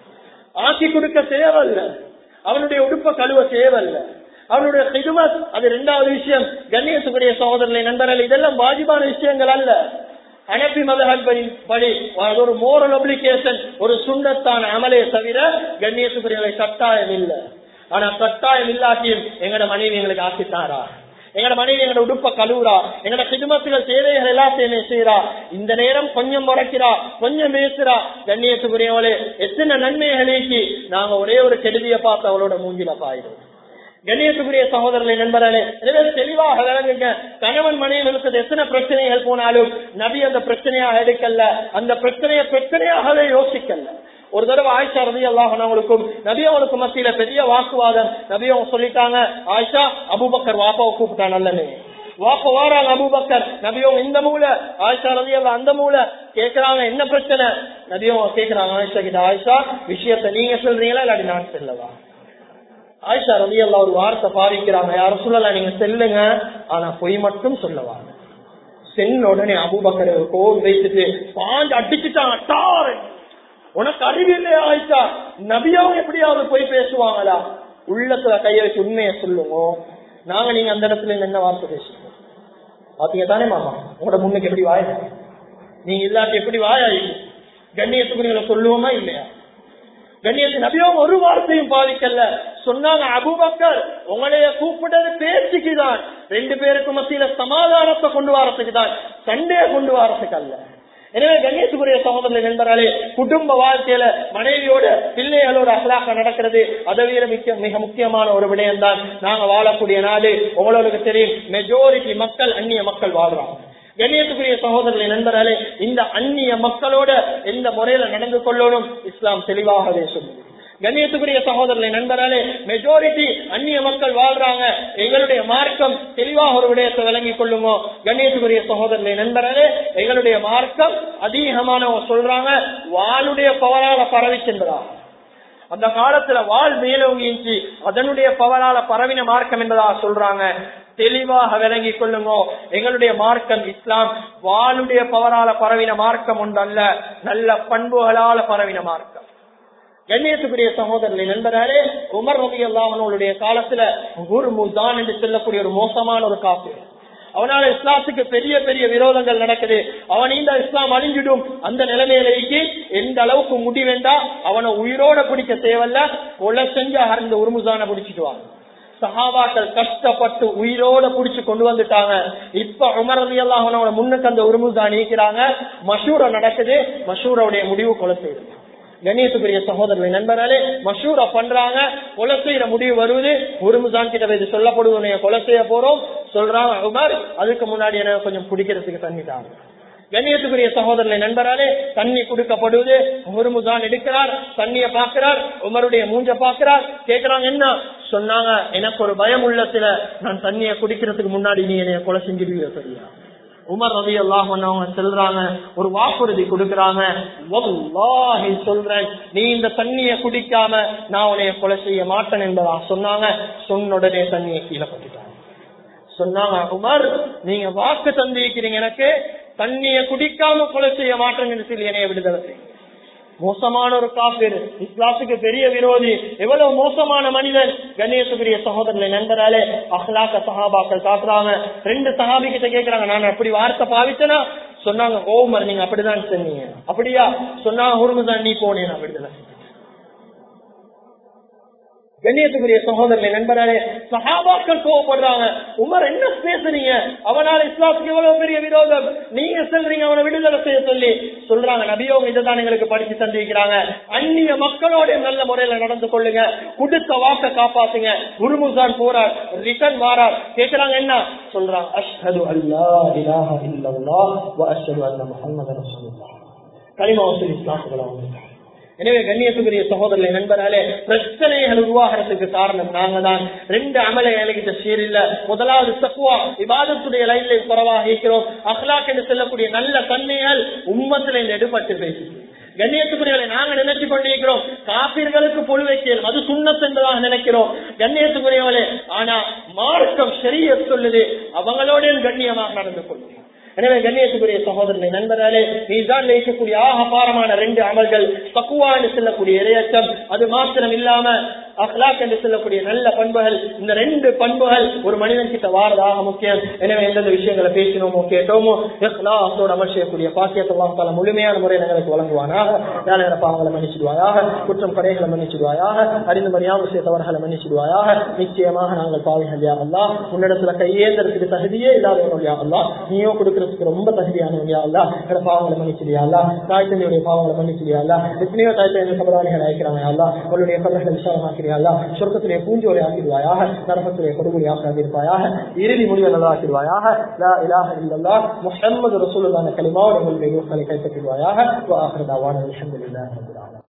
ஆக்கி கொடுக்க தேவையில்ல அவனுடைய உடுப்ப கழுவ தேவையில்ல அவனுடைய ஹிதுமத் அது இரண்டாவது விஷயம் கண்ணியத்துக்குரிய சகோதரனை நண்பர்கள் இதெல்லாம் வாஜிபான விஷயங்கள் அல்ல அனபி மதஹன்படி படி அது ஒரு மோரல் அப்ளிகேஷன் ஒரு சுண்ணத்தான அமலே தவிர கண்ணியத்துக்குரிய கட்டாயம் இல்லை ஆனா கட்டாயம் இல்லாட்டியும் எங்கட மனைவி எங்களுக்கு ஆசித்தாரா எங்கட மனைவி எங்கட உடுப்ப கழுவுறா எங்கட சிதுமத்துகள் சேவைகள் எல்லாத்தையுமே செய்யறா இந்த நேரம் கொஞ்சம் முறைக்கிறா கொஞ்சம் பேசுறா கண்ணியத்துக்குரியவளே எத்தனை நன்மைகளுக்கு நாங்க ஒரே ஒரு கெடுதியை பார்த்து அவளோட மூஞ்சில பாயிடும் கண்ணியத்துக்குரிய சகோதரர்களை நண்பர்களே எனவே தெளிவாக விளங்குங்க கணவன் மனைவிகளுக்கு எத்தனை பிரச்சனைகள் போனாலும் நபி அந்த பிரச்சனையாக எடுக்கல அந்த பிரச்சனையை பிரச்சனையாகவே யோசிக்கல ஒரு தடவை ஆயிஷா ரதி அல்லாஹனுக்கும் நபி அவனுக்கு மத்தியில பெரிய வாக்குவாதம் நபி அவங்க சொல்லிட்டாங்க ஆயிஷா அபுபக்கர் வாப்பாவை கூப்பிட்டா நல்லனே வாப்ப வாராங்க அபுபக்கர் நபியும் இந்த மூல ஆயிஷா ரதி அல்லா அந்த மூல கேக்குறாங்க என்ன பிரச்சனை நபியும் கேக்குறாங்க ஆயிஷா கிட்ட ஆயிஷா விஷயத்த நீங்க சொல்றீங்களா இல்லாட்டி நான் சொல்லவா ஆயிஷா ரவி அல்லா ஒரு வார்த்தை பாதிக்கிறாங்க யாரும் சொல்லல நீங்க செல்லுங்க ஆனா பொய் மட்டும் சொல்லவா சென்ன உடனே அபுபக்கர் கோல் வைத்துட்டு பாஞ்சு அடிச்சுட்டான் அட்டாரு உனக்கு அறிவு இல்லையா ஆயிஷா நபியாவும் எப்படியாவது போய் பேசுவாங்களா உள்ளத்துல கைய வச்சு உண்மையை சொல்லுங்க நாங்க நீங்க அந்த இடத்துல என்ன வார்த்தை பேசுவோம் பாத்தீங்க தானே மாமா உங்களோட முன்னுக்கு எப்படி வாய நீங்க இல்லாட்டி எப்படி வாயாயி கண்ணியத்துக்கு நீங்க சொல்லுவோமா இல்லையா கண்ணியத்து நபியும் ஒரு வார்த்தையும் பாதிக்கல சொன்னாங்க அபுபக்கர் உங்களைய கூப்பிட்டது பேச்சுக்கு தான் ரெண்டு பேருக்கு மத்தியில சமாதானத்தை கொண்டு வரத்துக்கு தான் சண்டையை கொண்டு வரத்துக்கு அல்ல எனவே கணேசுக்குரிய சகோதரர்கள் நண்பர்களே குடும்ப வாழ்க்கையில மனைவியோட பிள்ளைகளோட அகலாக நடக்கிறது அதை விட மிக்க மிக முக்கியமான ஒரு விடயம் தான் நாங்க வாழக்கூடிய நாடு உங்களுக்கு தெரியும் மெஜாரிட்டி மக்கள் அந்நிய மக்கள் வாழ்றாங்க கண்ணியத்துக்குரிய சகோதரர்களை நண்பர்களே இந்த அந்நிய மக்களோட எந்த முறையில நடந்து கொள்ளணும் இஸ்லாம் தெளிவாகவே சொல்லுது கண்ணியத்துக்குரிய சகோதரர்களை நண்பர்களே மெஜாரிட்டி அந்நிய மக்கள் வாழ்றாங்க எங்களுடைய மார்க்கம் தெளிவாக ஒரு விடயத்தை விளங்கிக் கொள்ளுங்க கண்ணியத்துக்குரிய சகோதரர்களை நண்பர்களே எங்களுடைய மார்க்கம் அதிகமானவங்க சொல்றாங்க வாளுடைய பவரால பரவி சென்றார் அந்த காலத்துல வாழ் மேலோங்கிச்சு அதனுடைய பவரால பரவின மார்க்கம் என்பதாக சொல்றாங்க தெளிவாக விளங்கிக் கொள்ளுங்க எங்களுடைய மார்க்கம் இஸ்லாம் வாளுடைய பவரால பரவின மார்க்கம் ஒன்றல்ல நல்ல பண்புகளால பரவின மார்க்கம் கண்ணியத்துக்குரிய சகோதரர்களை நண்பர்களே உமர் ரவி அல்லாமனுடைய காலத்துல குருமுதான் என்று சொல்லக்கூடிய ஒரு மோசமான ஒரு காப்பு அவனால இஸ்லாத்துக்கு பெரிய பெரிய விரோதங்கள் நடக்குது அவன் இந்த இஸ்லாம் அழிஞ்சிடும் அந்த நிலைமையிலேக்கு எந்த அளவுக்கு முடிவெண்டா அவனை உயிரோட பிடிக்க தேவையில்ல கொலை செஞ்சு அகர்ந்த உருமுசான பிடிச்சிட்டுவாங்க சஹாபாக்கள் கஷ்டப்பட்டு உயிரோட புடிச்சு கொண்டு வந்துட்டாங்க இப்ப உமர் அலி அல்லாஹனோட முன்னுக்கு அந்த உருமுதான் நீக்கிறாங்க மஷூர நடக்குது மஷூரோடைய முடிவு கொலை செய்யுது கணேசுக்குரிய சகோதரர்களை நண்பர்களே மஷூரா பண்றாங்க கொலை செய்யற முடிவு வருவது உருமுதான் கிட்ட இது சொல்லப்படுவது கொலை செய்ய போறோம் சொல்றாங்க உமர் அதுக்கு முன்னாடி எனக்கு கொஞ்சம் குடிக்கிறதுக்கு தண்ணி தாங்க கண்ணியத்துக்குரிய சகோதரர்களை நண்பராலே தண்ணி கொடுக்கப்படுவது முருமுதான் எடுக்கிறார் தண்ணிய பாக்குறார் உமருடைய மூஞ்ச பாக்குறார் கேக்குறாங்க என்ன சொன்னாங்க எனக்கு ஒரு பயம் உள்ளத்துல நான் தண்ணிய குடிக்கிறதுக்கு முன்னாடி நீ என்னைய கொலை செஞ்சிடுவீங்க சரியா உமர் ரவி அல்லாஹ் அவங்க செல்றாங்க ஒரு வாக்குறுதி கொடுக்கறாங்க வல்லாஹி சொல்றேன் நீ இந்த தண்ணிய குடிக்காம நான் உன்னைய கொலை செய்ய மாட்டேன் என்பதா சொன்னாங்க சொன்ன உடனே தண்ணியை கீழே பட்டுட்டாங்க சொன்னாங்க உமர் நீங்க வாக்கு தந்திருக்கிறீங்க எனக்கு தண்ணிய குடிக்காம கொலை செய்ய மாட்டேன்னு சொல்லி என்னைய விடுதலை செய்யுங்க. மோசமான ஒரு காப்பீர் இஸ்லாத்துக்கு பெரிய விரோதி எவ்வளவு மோசமான மனிதன் கணேசுக்குரிய சகோதரர்களை நண்பராலே அஹ்லாக்க சஹாபாக்கள் காட்டுறாங்க ரெண்டு சஹாபி கிட்ட கேக்குறாங்க நான் அப்படி வார்த்தை பாவிச்சனா சொன்னாங்க ஓமர் நீங்க அப்படிதான் சொன்னீங்க அப்படியா சொன்னாங்க உருமுதான் நீ போனேன் நான் விடுதலை செஞ்சேன். கண்ணியத்துக்குரிய சகோதரர்களை நண்பராலே சஹாபாக்கள் கோவப்படுறாங்க உமர் என்ன பேசுறீங்க அவனால இஸ்லாத்துக்கு எவ்வளவு பெரிய விரோதம் நீங்க சொல்றீங்க அவனை விடுதலை செய்ய சொல்லி சொல்றாங்க நபியோங்க இதைதான் எங்களுக்கு படிச்சு தந்திருக்கிறாங்க அந்நிய மக்களோட நல்ல முறையில நடந்து கொள்ளுங்க கொடுத்த வாக்க காப்பாத்துங்க குருமுசான் போறார் ரிட்டன் வாரார் கேக்குறாங்க என்ன சொல்றாங்க அஷ்ஹது அல்லா இலாஹ இல்லல்லாஹ் வ அஷ்ஹது அன்ன முஹம்மது ரசூலுல்லாஹ் கலிமா வசூல் இஸ்லாத்துக்குள்ள வந்திருக்காங்க எனவே கண்ணியத்துக்குரிய சகோதரர்களை நண்பராலே பிரச்சனைகள் உருவாகிறதுக்கு காரணம் நாங்க தான் ரெண்டு அமலை எனக்கு சீரில்ல முதலாவது தக்குவா விவாதத்துடைய லைன்ல குறவாக இருக்கிறோம் அஹ்லாக் என்று சொல்லக்கூடிய நல்ல தன்மைகள் உம்மத்துல இந்த எடுபட்டு பேசுது கண்ணியத்துக்குரியவர்களை நாங்க நினைச்சு கொண்டிருக்கிறோம் காப்பீர்களுக்கு பொழு வைக்கிறோம் அது சுண்ணத் என்பதாக நினைக்கிறோம் கண்ணியத்துக்குரியவர்களே ஆனா மார்க்கம் சரிய சொல்லுது அவங்களோட கண்ணியமாக நடந்து கொள்ளும் எனவே கண்ணியத்துக்குரிய சகோதரனை நண்பர்களே நீதான் வைக்கக்கூடிய ஆக பாரமான ரெண்டு அமல்கள் தக்குவா என்று சொல்லக்கூடிய இரையச்சம் அது மாத்திரம் இல்லாம அஹ்லாக் என்று சொல்லக்கூடிய நல்ல பண்புகள் இந்த ரெண்டு பண்புகள் ஒரு மனிதன் கிட்ட வாரதாக முக்கியம் எனவே எந்தெந்த விஷயங்களை பேசினோமோ கேட்டோமோ இஹ்லாஸோடு அமல் செய்யக்கூடிய பாக்கியத்தை வாங்கால முழுமையான முறையில் எங்களுக்கு வழங்குவானாக வேலை பாவங்களை மன்னிச்சிடுவாயாக குற்றம் கரைகளை மன்னிச்சிடுவாயாக அறிந்து மறியாமல் செய்ய தவறுகளை மன்னிச்சிடுவாயாக நிச்சயமாக நாங்கள் பாவிகள் யாரல்லா உன்னிடத்துல கையேந்திரத்துக்கு தகுதியே இல்லாதவர்கள் யாரல்லா நீயோ கொடுக்கறதுக்கு ரொம்ப தகுதியானவங்க யாரல்லா எங்களை பாவங்களை மன்னிச்சிடியாங்களா தாய் தந்தையுடைய பாவங்களை மன்னிச்சிடியாங்களா எத்தனையோ தாய் தந்தை சபதானிகள் அழைக்கிறாங்க யாரா உன்னுடைய கவலைகளை விசாலமாக்கிறியாங்களா சொர்க்கத்துடைய பூஞ்சோலை ஆக்கிடுவாயாக நரகத்துடைய கொடுகுடி ஆக்கியிருப்பாயாக இறுதி முடிவை நல்லா ஆக்கிடுவாயாக லா இலாஹ இல்லல்லாஹ் முஹம்மது ரசூலுல்லாஹ் கலிமாவோட உங்களுடைய கைப்பற்றிடுவாயாக வாஹிர தாவான அல்ஹம்துலில்லாஹி ரப்பில் ஆலமீன்